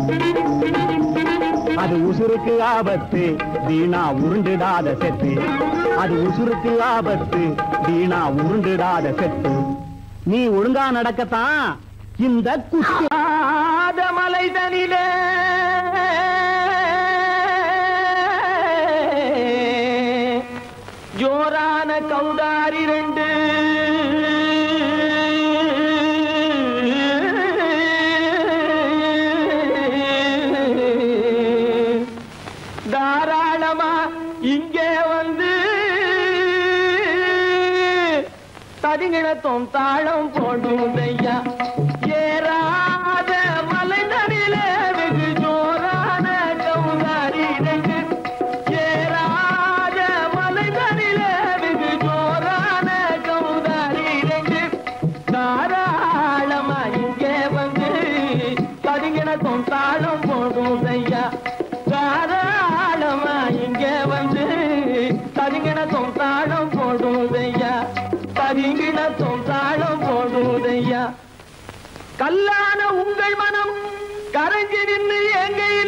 அது உசுருக்கு ஆபத்து வீணா உருண்டுடாத செத்து அது உசுருக்கு ஆபத்து வீணா உருண்டுடாத செத்து நீ ஒழுங்கா நடக்கத்தான் இந்த குட்டி ஆத மலைதனிலே ஜோரான கௌதாரி ரெண்டு தாராளமா இங்கே வந்து ததிங்கிணத்தும் தாளம் போடும் ஐயா ஏறாத மலைதனிலே வெகு ஜோரான கௌதாரி ரெண்டு ஏறாத மலைதனிலே வெகு ஜோரான கௌதாரி ரெண்டு தாராளமா இங்கே வந்து ததிங்கிணத்தும் தாளம் போடும் ஐயா தாராளமா இங்கே வந்து ததிங்கிணத்தும் தாளம் போடுதையா ததிங்கிணத்தும் தாளம் போடுதையா கல்லான உங்கள் மனம் கரைஞ்சி நின்று எங்கையில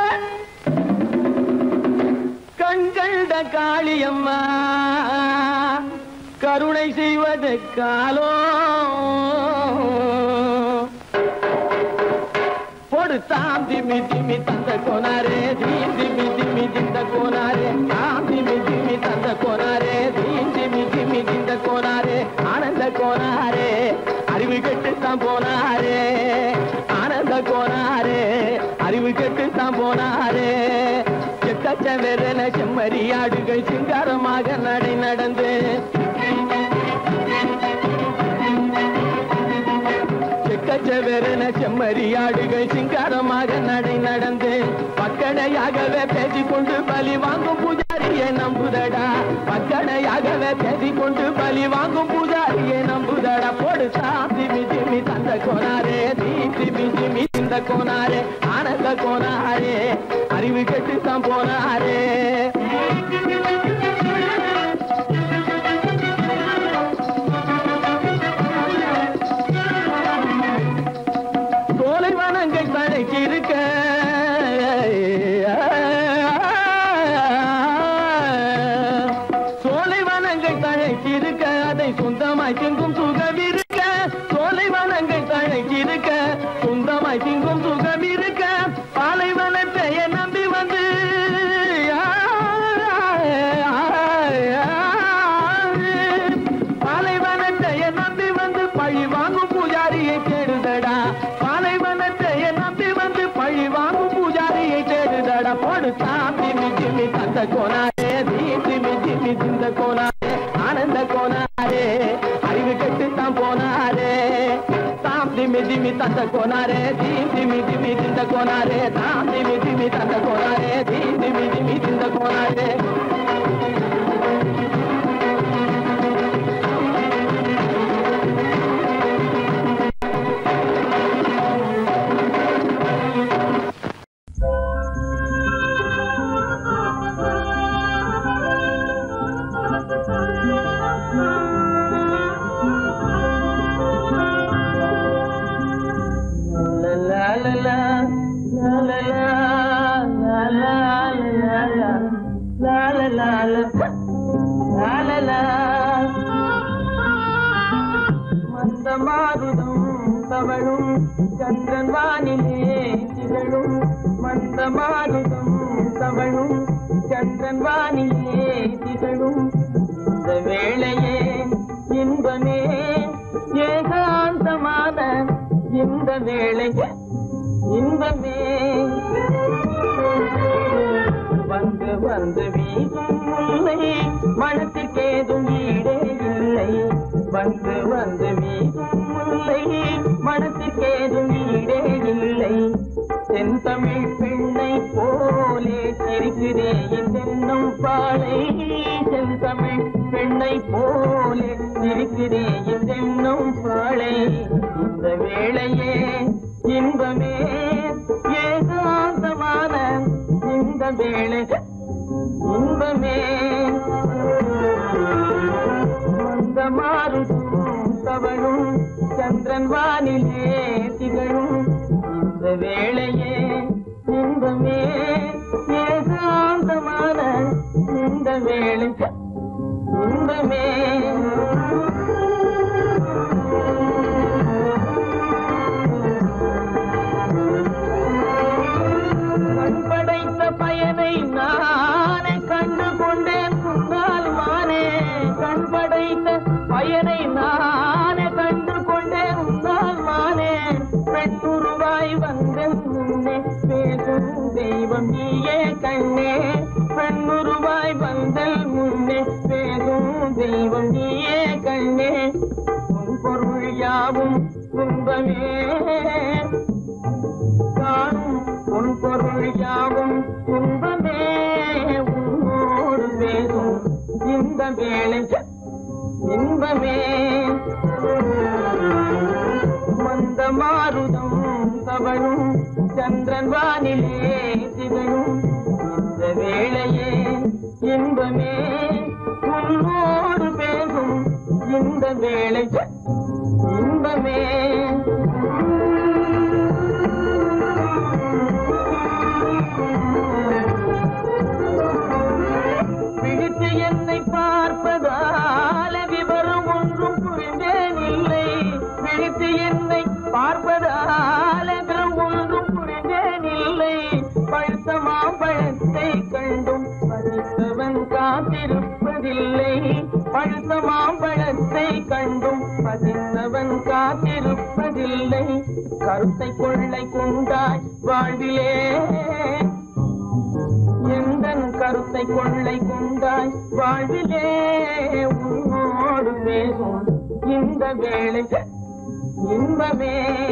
கண்கண்ட காளியம்மா கருணை செய்வது காலோ பொடு தாம் திமி திமி தந்த கோனாரே தீம் திமி திமி திந்த கோனாரே தாம் திமி திமி தந்த கோனாரே தீம் திமி திமி திந்த கோனாரே ஆனந்த கோனாரே அறிவு கெட்டு தான் போனாரே ஆனந்த கோனாரே அறிவு கெட்டு தான் போனாரே செக்கச்ச வெறன செம்மறியாடுகள் சிங்காரமாக நடை நடந்து செக்கச்சவெறன செம்மறியாடுகள் சிங்காரமாக நடை நடந்து பக்கடையாகவே பேசிக்கொண்டு பலி வாங்கும் பூஜாரியை நம்புதடா பக்கடையாகவே பேசிக்கொண்டு பலி வாங்கும் பூஜாரியை நம்புதடா போடு சாந்தி ஜிமி தந்த கோனாரே தீப்தி ஜிமி இந்த கோனாரே ஆனந்த கோனாரே அறிவு கெட்டு தான் போனாரே சோலை வனங்கள் தழைச்சிருக்க சோலை வனங்கள் தழைச்சிருக்க அதை சொந்தமாய் திங்கும் சுகம் இருக்க சோலை வனங்கள் தழைச்சிருக்க சொந்தமாய் திங்கும் சுகம் இருக்க பாலைவனத்தை நம்பி வந்து பாலைவனத்தை நம்பி வந்து பழி வாங்கும் பூஜாரியை தேடுதடா பாலைவனத்தை நம்பி வந்து பழி வாங்கும் பூஜாரியை தேடுதடா போடு சாமி மிஜிமி தந்த கோனாரே தீபி மிஜிமி திந்த கோனாரே ஆனந்த கோனாரே அறிவு கெட்டு தான் போனாரே தாம் திமி திமி தந்த கோனாரே தீம் திமி திமி திந்த கோனாரே தாம் திமி திமி தந்த கோனாரே தீம் திமி திமி திந்த கோனாரே மந்தமாருதம் தவழும் சந்திரன் வானிலே திகழும் மந்தமாருதம் தவழும் சந்திரன் வானிலே திகழும் இந்த வேளையே இன்பமே ஏகாந்தமான இந்த வேளையே இன்பமே வந்து வந்து வீசும் முல்லை மனத்திற்கேதும் ஈடே இல்லை வந்து வந்து வீசும் முல்லை மனத்திற்கேதும் ஈடே இல்லை தென்தமிழ் பெண்ணை போலே சிரிக்கிறே தென்னும் பாலை செந்தமிழ் பெண்ணை போலே சிரிக்கிறே தென்னும் பாலை இந்த வேளையே இன்பமே ஏகாந்தமான இந்த வேளை இன்பமே மந்த மாறுதும் தவழும் சந்திரன் வானிலே திகழும் இந்த வேளையே இன்பமே ஏகாந்தமான இந்த வேளை இன்பமே கண் படைத்த பயனை நானே கண்டு கொண்டேன் முன்னால் மானே கண் படைத்த பயனை நானே கண்டு கொண்டேன் முன்னால் மானே பெண்ணுருவாய் வந்தேன் முன்னே பேசும் தெய்வம் நீயே கண்ணே பெண்ணுருவாய் வந்தல் முன்னே பேசும் தெய்வம் நீயே கண்ணே உன் பொருள் யாவும் துன்பமே காணும் உன் பொருள் யாவும் துன்பமே உன்னோடு பேசும் இந்த வேளை இன்பமே மந்த மாருதம் தவழும் சந்திரன் வானிலே திகழும் இந்த வேளையே இன்பமே உன்னோடு பேசும் இந்த வேளை இன்பமே பழுத்த மாம்பழத்தை கண்டும் பதிந்தவன் காத்திருப்பதில்லை கருத்தை கொள்ளை கொண்டாய் வாழ்விலே எந்தன் கருத்தை கொள்ளை கொண்டாய் வாழ்விலே உன்னோடு பேசும் இந்த வேளை இன்பமே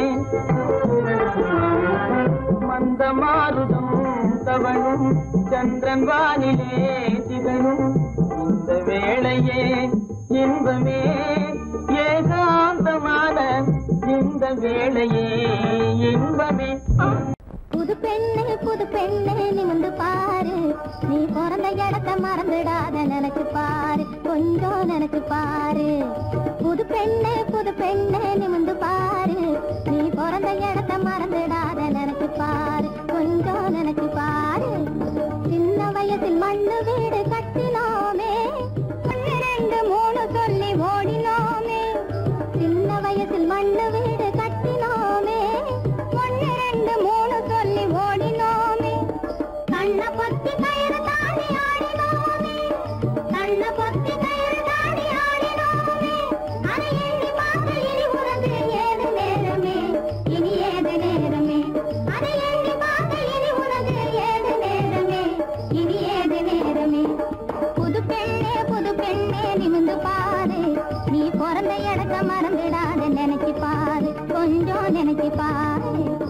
மந்த மாருதம் தவழும் சந்திரன் வானிலே திகழும் இந்த வேளையே இன்பமே ஏகாந்தமான இந்த வேளையே இன்பமே புது பெண்ணு புது பெண்ணு நிமிந்து பாரு நீ பிறந்த இடத்த மறந்துடாத நினைச்சு பாரு கொஞ்சம் நினைச்சு பாரு புது பெண்ணு புது பெண்ணு நிமிந்து பாரு நீ பிறந்த இடத்த மறந்துடாத நினைச்சு பாரு கொஞ்சம் நினைச்சு பாரு சின்ன வயசில் மண்ணு வீடு கட்டினோமே ஒண்ணு ரெண்டு மூணு சொல்லி ஓடினோமே சின்ன வயசில் மண்ணு வீடு கட்டினோமே ஒண்ணு ரெண்டு மூணு சொல்லி ஓடினோமே கண்ண பொத்தி கயிறு தாண்டி ஆடினோமே கண்ண பொத்தி கயிறு தாண்டி ஆடினோமே அதை எண்ணி பார்த்து இனி உனது ஏது நேரமே இனி ஏது நேரமே அதை எண்ணி பார்த்து இனி உனது ஏது நேரமே இனி ஏது நேரமே புது பெண்ணே புது பெண்ணே நிமிந்து பாரு நீ பிறந்த இடத்த மறந்துடாத நினைச்சு பாரு கொஞ்சம் நினைச்சு பாரு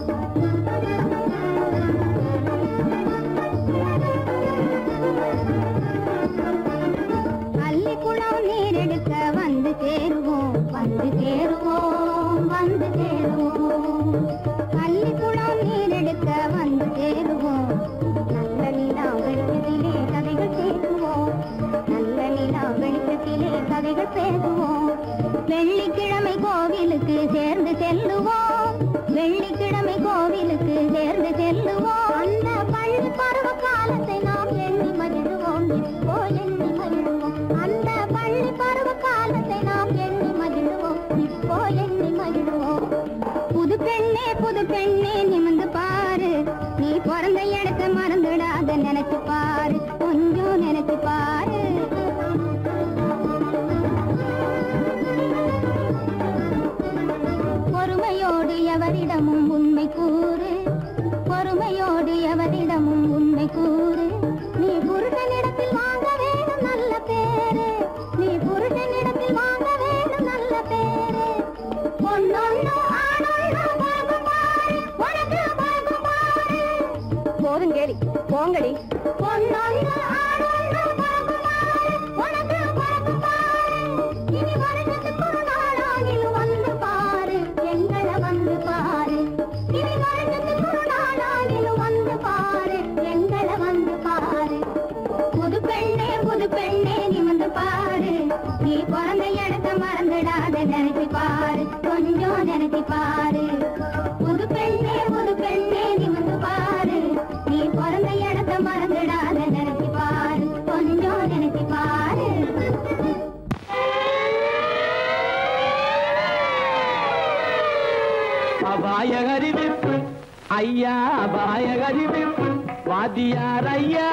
பள்ளிக்குளம் நீரெடுக்க வந்து சேருவோம் வந்து சேருவோம் வந்து சேருவோம் பள்ளிக்குளம் நீரெடுக்க வந்து சேருவோம் நல்ல நிலா வெளிச்சத்திலே கதைகள் பேசுவோம் நல்ல நிலா வெளிச்சத்திலே கதைகள் பேசுவோம் வெள்ளிக்கிழமை கோவிலுக்கு சேர்ந்து செல்லுவோம் வெள்ளிக்கிழமை கோவிலுக்கு சேர்ந்து செல்லுவோம் அந்த பள்ளி பருவ காலத்தை நாம் எண்ணி மகிழ்வோம் இப்போ எண்ணி மகிழ்வோம் அந்த பள்ளி பருவ காலத்தை நாம் எண்ணி மகிழ்வோம் இப்போ எண்ணி மகிழ்வோம் புது பெண்ணே புது பெண்ணே நிமிந்து பாரு நீ பிறந்த இடத்தை மறந்துடாத நினைச்சு பாரு கொஞ்சம் நினைச்சு பாரு பொறுமையோடு எவரிடமும் உண்மை கூறு பொறுமையோடு எவரிடமும் உண்மை கூறு நீ புருஷனிடத்தில் வாங்க வேணும் நல்ல பேரு நீ புருஷனிடத்தில் வாங்க வேணும் நல்ல பேரு பொன்னொன்னு ஆணொன்னு பார்க்கும் பாரு உனக்கு பார்க்கும் பாரு போதும் கேடி போங்கடி பொன்னொன்னு ஆணொன்னு பார்க்கும் பாரு உனக்கு பார்க்கும் பாரு இனி வருஷத்துக்கு ஒரு நாளாகிலும் வந்து பாரு எங்களை வந்து பாரு இனி வருஷத்துக்கு ஒரு நாளாகிலும் வந்து பாரு எங்களை வந்து பாரு புது பெண்ணே புது பெண்ணே நிமிந்து பாரு நீ பிறந்த இடத்த மறந்துடாத நினைச்சு பாரு கொஞ்சம் நினைச்சு பாரு புது பெண்ணே புது பெண்ணே நிமிந்து பாரு நீ பிறந்த இடத்த மறந்துடாத நினைச்சு பாரு கொஞ்சம் நினைச்சு பாரு அபாய அறிவிப்பு ஐயா அபாய அறிவிப்பு வாத்தியார் ஐயா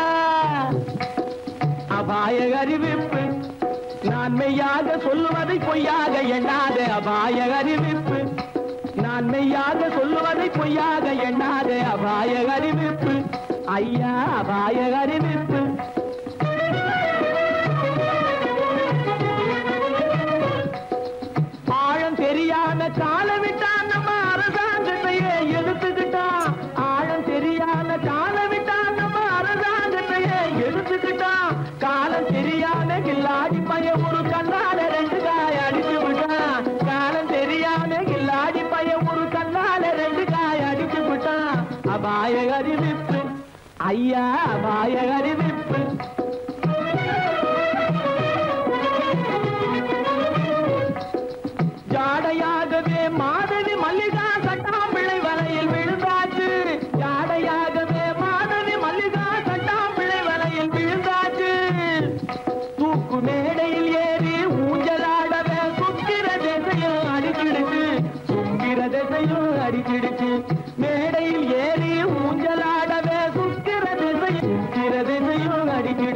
அபாய அறிவிப்பு நான் மெய்யாக சொல்லுவதை பொய்யாக எண்ணாத அபாய அறிவிப்பு நான் மெய்யாக சொல்லுவதை பொய்யாக எண்ணாத அபாய அறிவிப்பு ஐயா அபாய அறிவிப்பு ஆழம் தெரியாத கால விட்டான் நம்ம அரசாங்கத்தையே எடுத்துக்கிட்டான் ஆழம் தெரியாத கால விட்டான் நம்ம அரசாங்கத்தையே எடுத்துக்கிட்டான் காலம் தெரியாத கில்லாடி பைய ஒரு கண்ணால ரெண்டு காய அடிச்சு விட்டான் காலம் தெரியாத கில்லாடி பைய ஒரு கண்ணால ரெண்டு காய அடிச்சு விட்டான் அபாய அறிவிப்பு ஐயா அபாய அறிவிப்பு ஜாடையாகவே மாதவி மல்லிகா சட்டாம்பிள்ளை வலையில் விழுந்தாச்சு ஜாடையாகவே மாதவி மல்லிகா சட்டாம்பிள்ளை வலையில் விழுந்தாச்சு தூக்கு மேடையில் ஏறி ஊஞ்சலாடவே சுக்கிர திசையும் அடிச்சிடுச்சு சுக்கிர திசையும் அடிச்சிடுச்சு மேடையில் ஏறி ஊஞ்சலாடவே சுக்கிர திசையும் சுக்கிர திசையும் அடிச்சிடுச்சு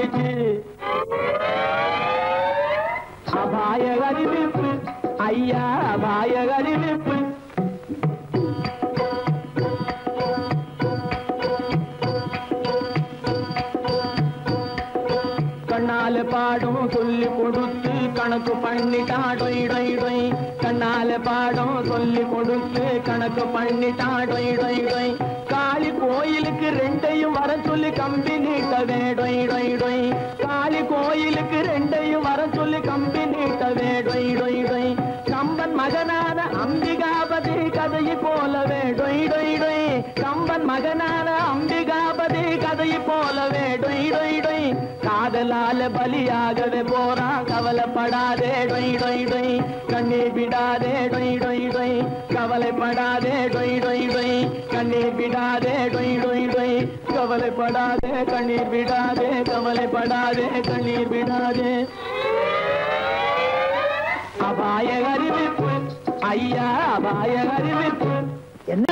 பாடம் சொல்லி கொடுத்து கணக்கு பண்ணிட்டா டொய் டொய் டொய் கண்ணால பாடம் சொல்லி கொடுத்து கணக்கு பண்ணிட்டா டொய் டொய் டொய் காளி கோயிலுக்கு ரெண்டையும் வர சொல்லி கம்பி நீட்டவே டொய் டொய் டொய் காளி கோயிலுக்கு ரெண்டையும் வர சொல்லி கம்பி நீட்டவே டொய் டொய் டொய் கம்பன் மகனான அம்பிகாபதி கதையை போலவே டொய் டொய் டொய் கம்பன் மகனான அம்பிகாபதி கதையை போலவே டொய் டொய் டொய் காதலால பலியாகவே போறான் கவலைப்படாதே டொய் டொய் டொய் கண்ணீர் விடாதே டொய் டொய் டொய் கவலைப்படாதே டொய் டொய் டொய் கண்ணீர் விடாதே டொய் டொய் டொய் கவலைப்படாதே கண்ணீர் விடாதே கவலைப்படாதே கண்ணீர் விடாதே அபாய அறிவிப்பு ஐயா அபாய அறிவிப்பு என்ன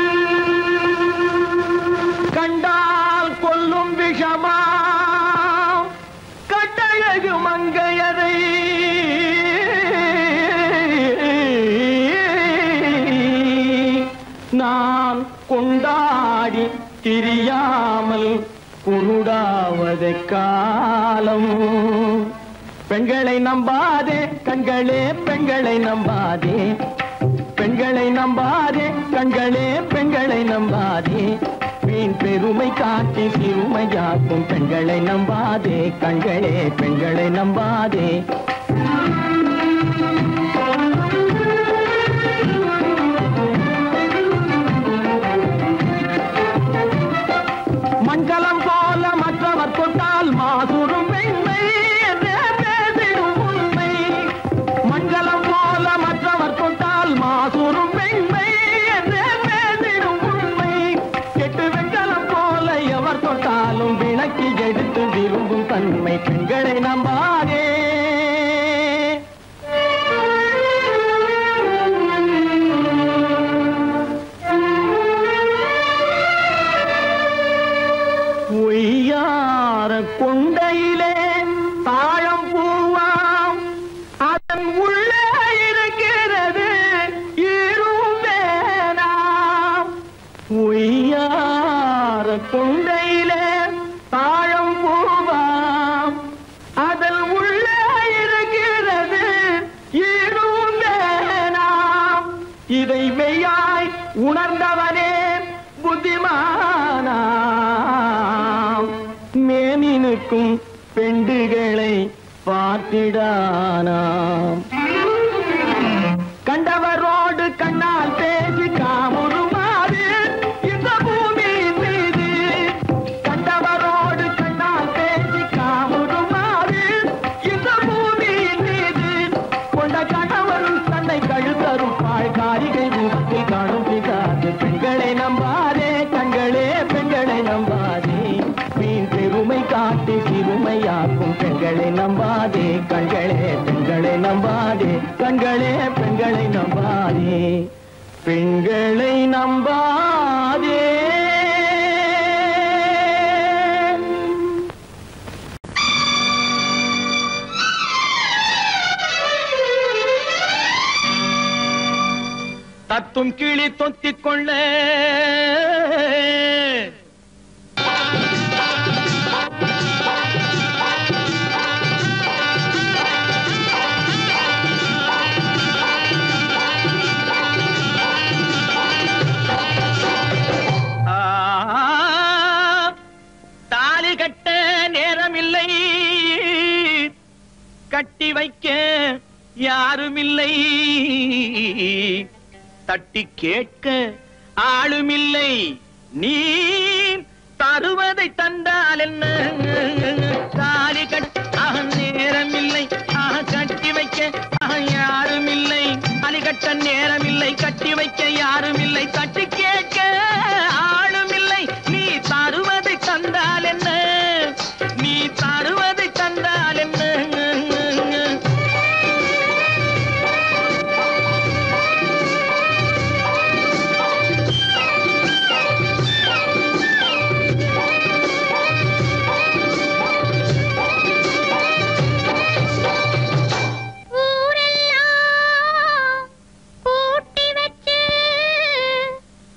கண்டால் கொல்லும் விஷமா கட்டழகு மங்கையதை நான் கொண்டாடி திரியாமல் குருடாவதை காலம் பெண்களை நம்பாதே கண்களே பெண்களை நம்பாதே பெண்களை நம்பாதே கண்களே பெண்களை நம்பாதே வீண் பெருமை காட்டி சிறுமையாக்கும் பெண்களை நம்பாதே கண்களே பெண்களை நம்பாதே மண்கலம் போல மற்றவர் கொண்டால் மாசுரும் பெண்மை என்றே பேசிடும் உண்மை மண்கலம் போல மற்றவர் கொண்டால் மாசுரும் பெண்மை என்றே பேசிடும் உண்மை கெட்டு வெண்கலம் போல எவர் தொட்டாலும் விளக்கி எடுத்து விரும்பும் தன்மை பெண்களை நம்பாதே ஒய்யார கொண்டையிலே தாழம் பூவாம் அதன் உள்ளே இருக்கிறது ஈரும் வேணாம் ஒய்யார கொண்டையிலே தாழம் பூவாம் அதன் உள்ளே இருக்கிறது ஈரும் வேணாம் இதை மெய்யாய் உணர்ந்தவனே புத்திமானாம் மேனினுக்கும் பெண்டுகளை பார்த்திடானாம் கண்டவரோடு கண்ணால் பேசி காமுறுமாறு இந்த பூமியின் மீது கண்டவரோடு கண்ணால் பேசி காமுறுமாறு இந்த பூமியின் மீது கொண்ட கணவன் தன்னை கழுத்தருப்பாள் காரிகை ரூபத்தில் காணும் பிசாது பெண்களை நம்பாதே கண்களே பெண்களை நம்பாதே மீன் பெருமை காட்டி சிறுமையாக்கும் பெண்களை நம்பாதே கண்களே பெண்களை நம்பாதே கண்களே பெண்களை நம்பாதே பெண்களை நம்பாதே தத்தும் கிளி தொத்திக் கொள்ள ஆ, தாலி கட்ட நேரமில்லை கட்டி வைக்க யாருமில்லை தட்டி கேட்க ஆளுமில்லை நீ தருவதை தந்தால் என்ன தாலி கட்ட நேரமில்லை ஆஹ், கட்டி வைக்க ஆஹ், யாருமில்லை தாலி கட்ட நேரமில்லை கட்டி வைக்க யாருமில்லை தட்டி கேட்க ஆளுமில்லை நீ தருவதை தந்தால் என்ன நீ தருவதை தந்தால் என்ன ஊரெல்லாம் கூட்டி வச்சு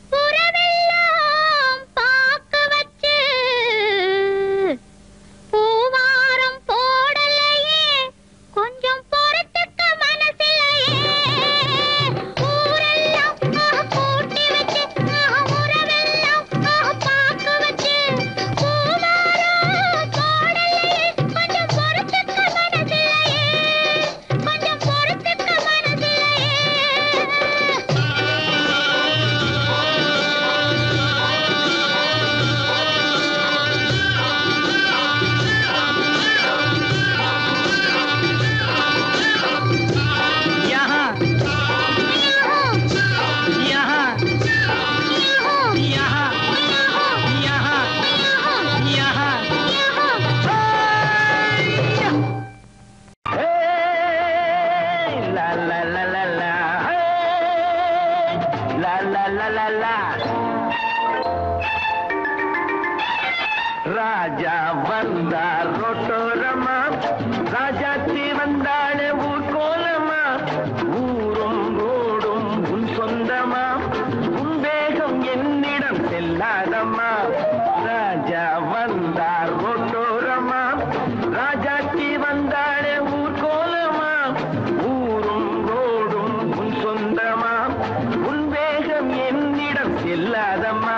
ராஜா வந்தார் ரோட்டோரமா ராஜாத்தி வந்தாளே ஊர் கோலமா ஊரும் ரோடும் உன் சொந்தமா உன் வேகம் என்னிடம் செல்லாதம்மா ராஜா வந்தார் ரோட்டோரமா ராஜாத்தி வந்தாளே ஊர் கோலமா ஊரும் ரோடும் உன் சொந்தமா உன் வேகம் என்னிடம் செல்லாதம்மா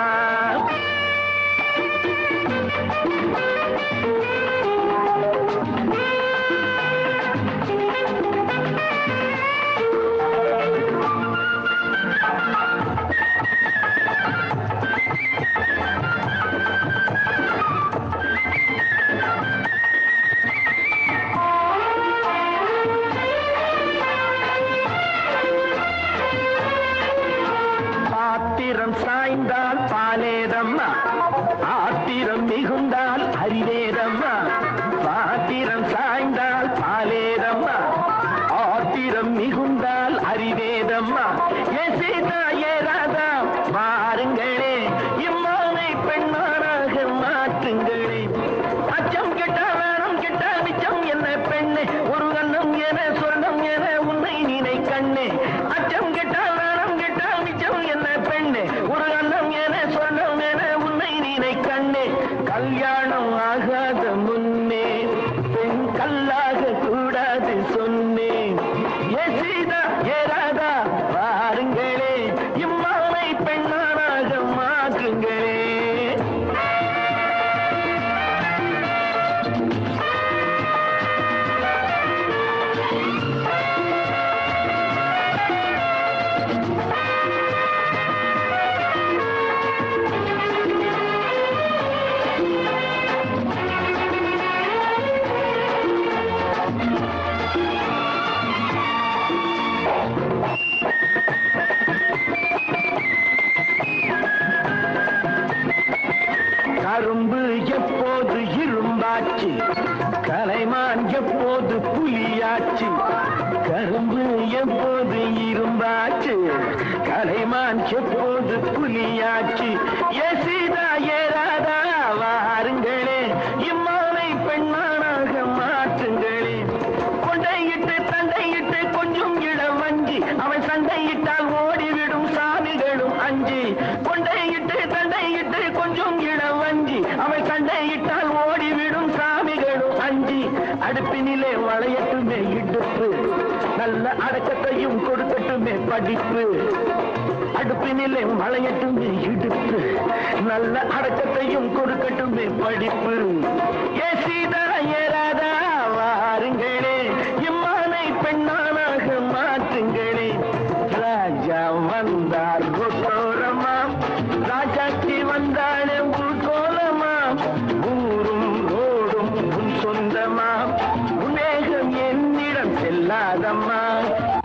பாத்திரம் சாய்ந்தால் பாலேதம்மா ஆத்திரம் மிகுந்தால் அறிவேதம்மா பாத்திரம் சாய்ந்தால் பாலேதம்மா ஆத்திரம் மிகுந்தால் அறிவேதம்மா ஏ சீதா ஏ ராதா வாருங்களே இம்மானை பெண்ணாராக மாற்றுங்களே அச்சம் கெட்ட வேணும் கெட்ட மிச்சம் என்ன பெண்ணே ஒரு கண்ணம் என சொர்ணம் என உன்னை நினை கண்ணே அச்சம் கெட்ட வேணும் கெட்ட மிச்சம் என்ன பெண்ணே ஒரு கண்ணம் என சொர்ணம் என உன்னை நினை கண்ணே கல்யாணம் ஆகாத முன்னே பெண் கல்லாக கூடாது சொன்னேன் ஏ சீதா ஏ ராதா வாருங்களே இம்மாவை பெண்ணானாக மாற்றுங்களே கரும்பு எப்போது இரும்பாச்சு கலைமான் எப்போது புலியாச்சு கரும்பு எப்போது இரும்பாச்சு கலைமான் எப்போது புலியாச்சு ஏ சீதா ஏ ராதா வாருங்களே இம்மானை பெண்ணானாக மாற்றுங்களே கொண்டையிட்டு தண்டையிட்டு கொஞ்சம் இடம் வஞ்சி அவன் சண்டையிட்டால் ஓடிவிடும் சாமிகளும் அஞ்சி கொண்டையிட்டு தண்டையிட்டு கொஞ்சம் இடம் வஞ்சி அவன் சண்டையிட்டால் ஓடிவிடும் சாமிகளும் அஞ்சி அடுப்பினிலே வளையட்டுமே இடுப்பு நல்ல அடக்கத்தையும் கொடுக்கட்டுமே படிப்பு அடுப்பினிலே மழையட்டுமே இடுப்பு நல்ல அடக்கத்தையும் கொடுக்கட்டுமே படிப்பு ஏ சீதா ஏ ராதா வாருங்களே இம்மானை பெண்ணானாக மாற்றுங்களே ராஜா வந்தார் கோட்டோரமா ராஜாச்சி வந்தாளே ஊர் கோலமா ஊரும் ரோடும் உன் சொந்தமா உன் வேகம் என்னிடம் செல்லாதம்மா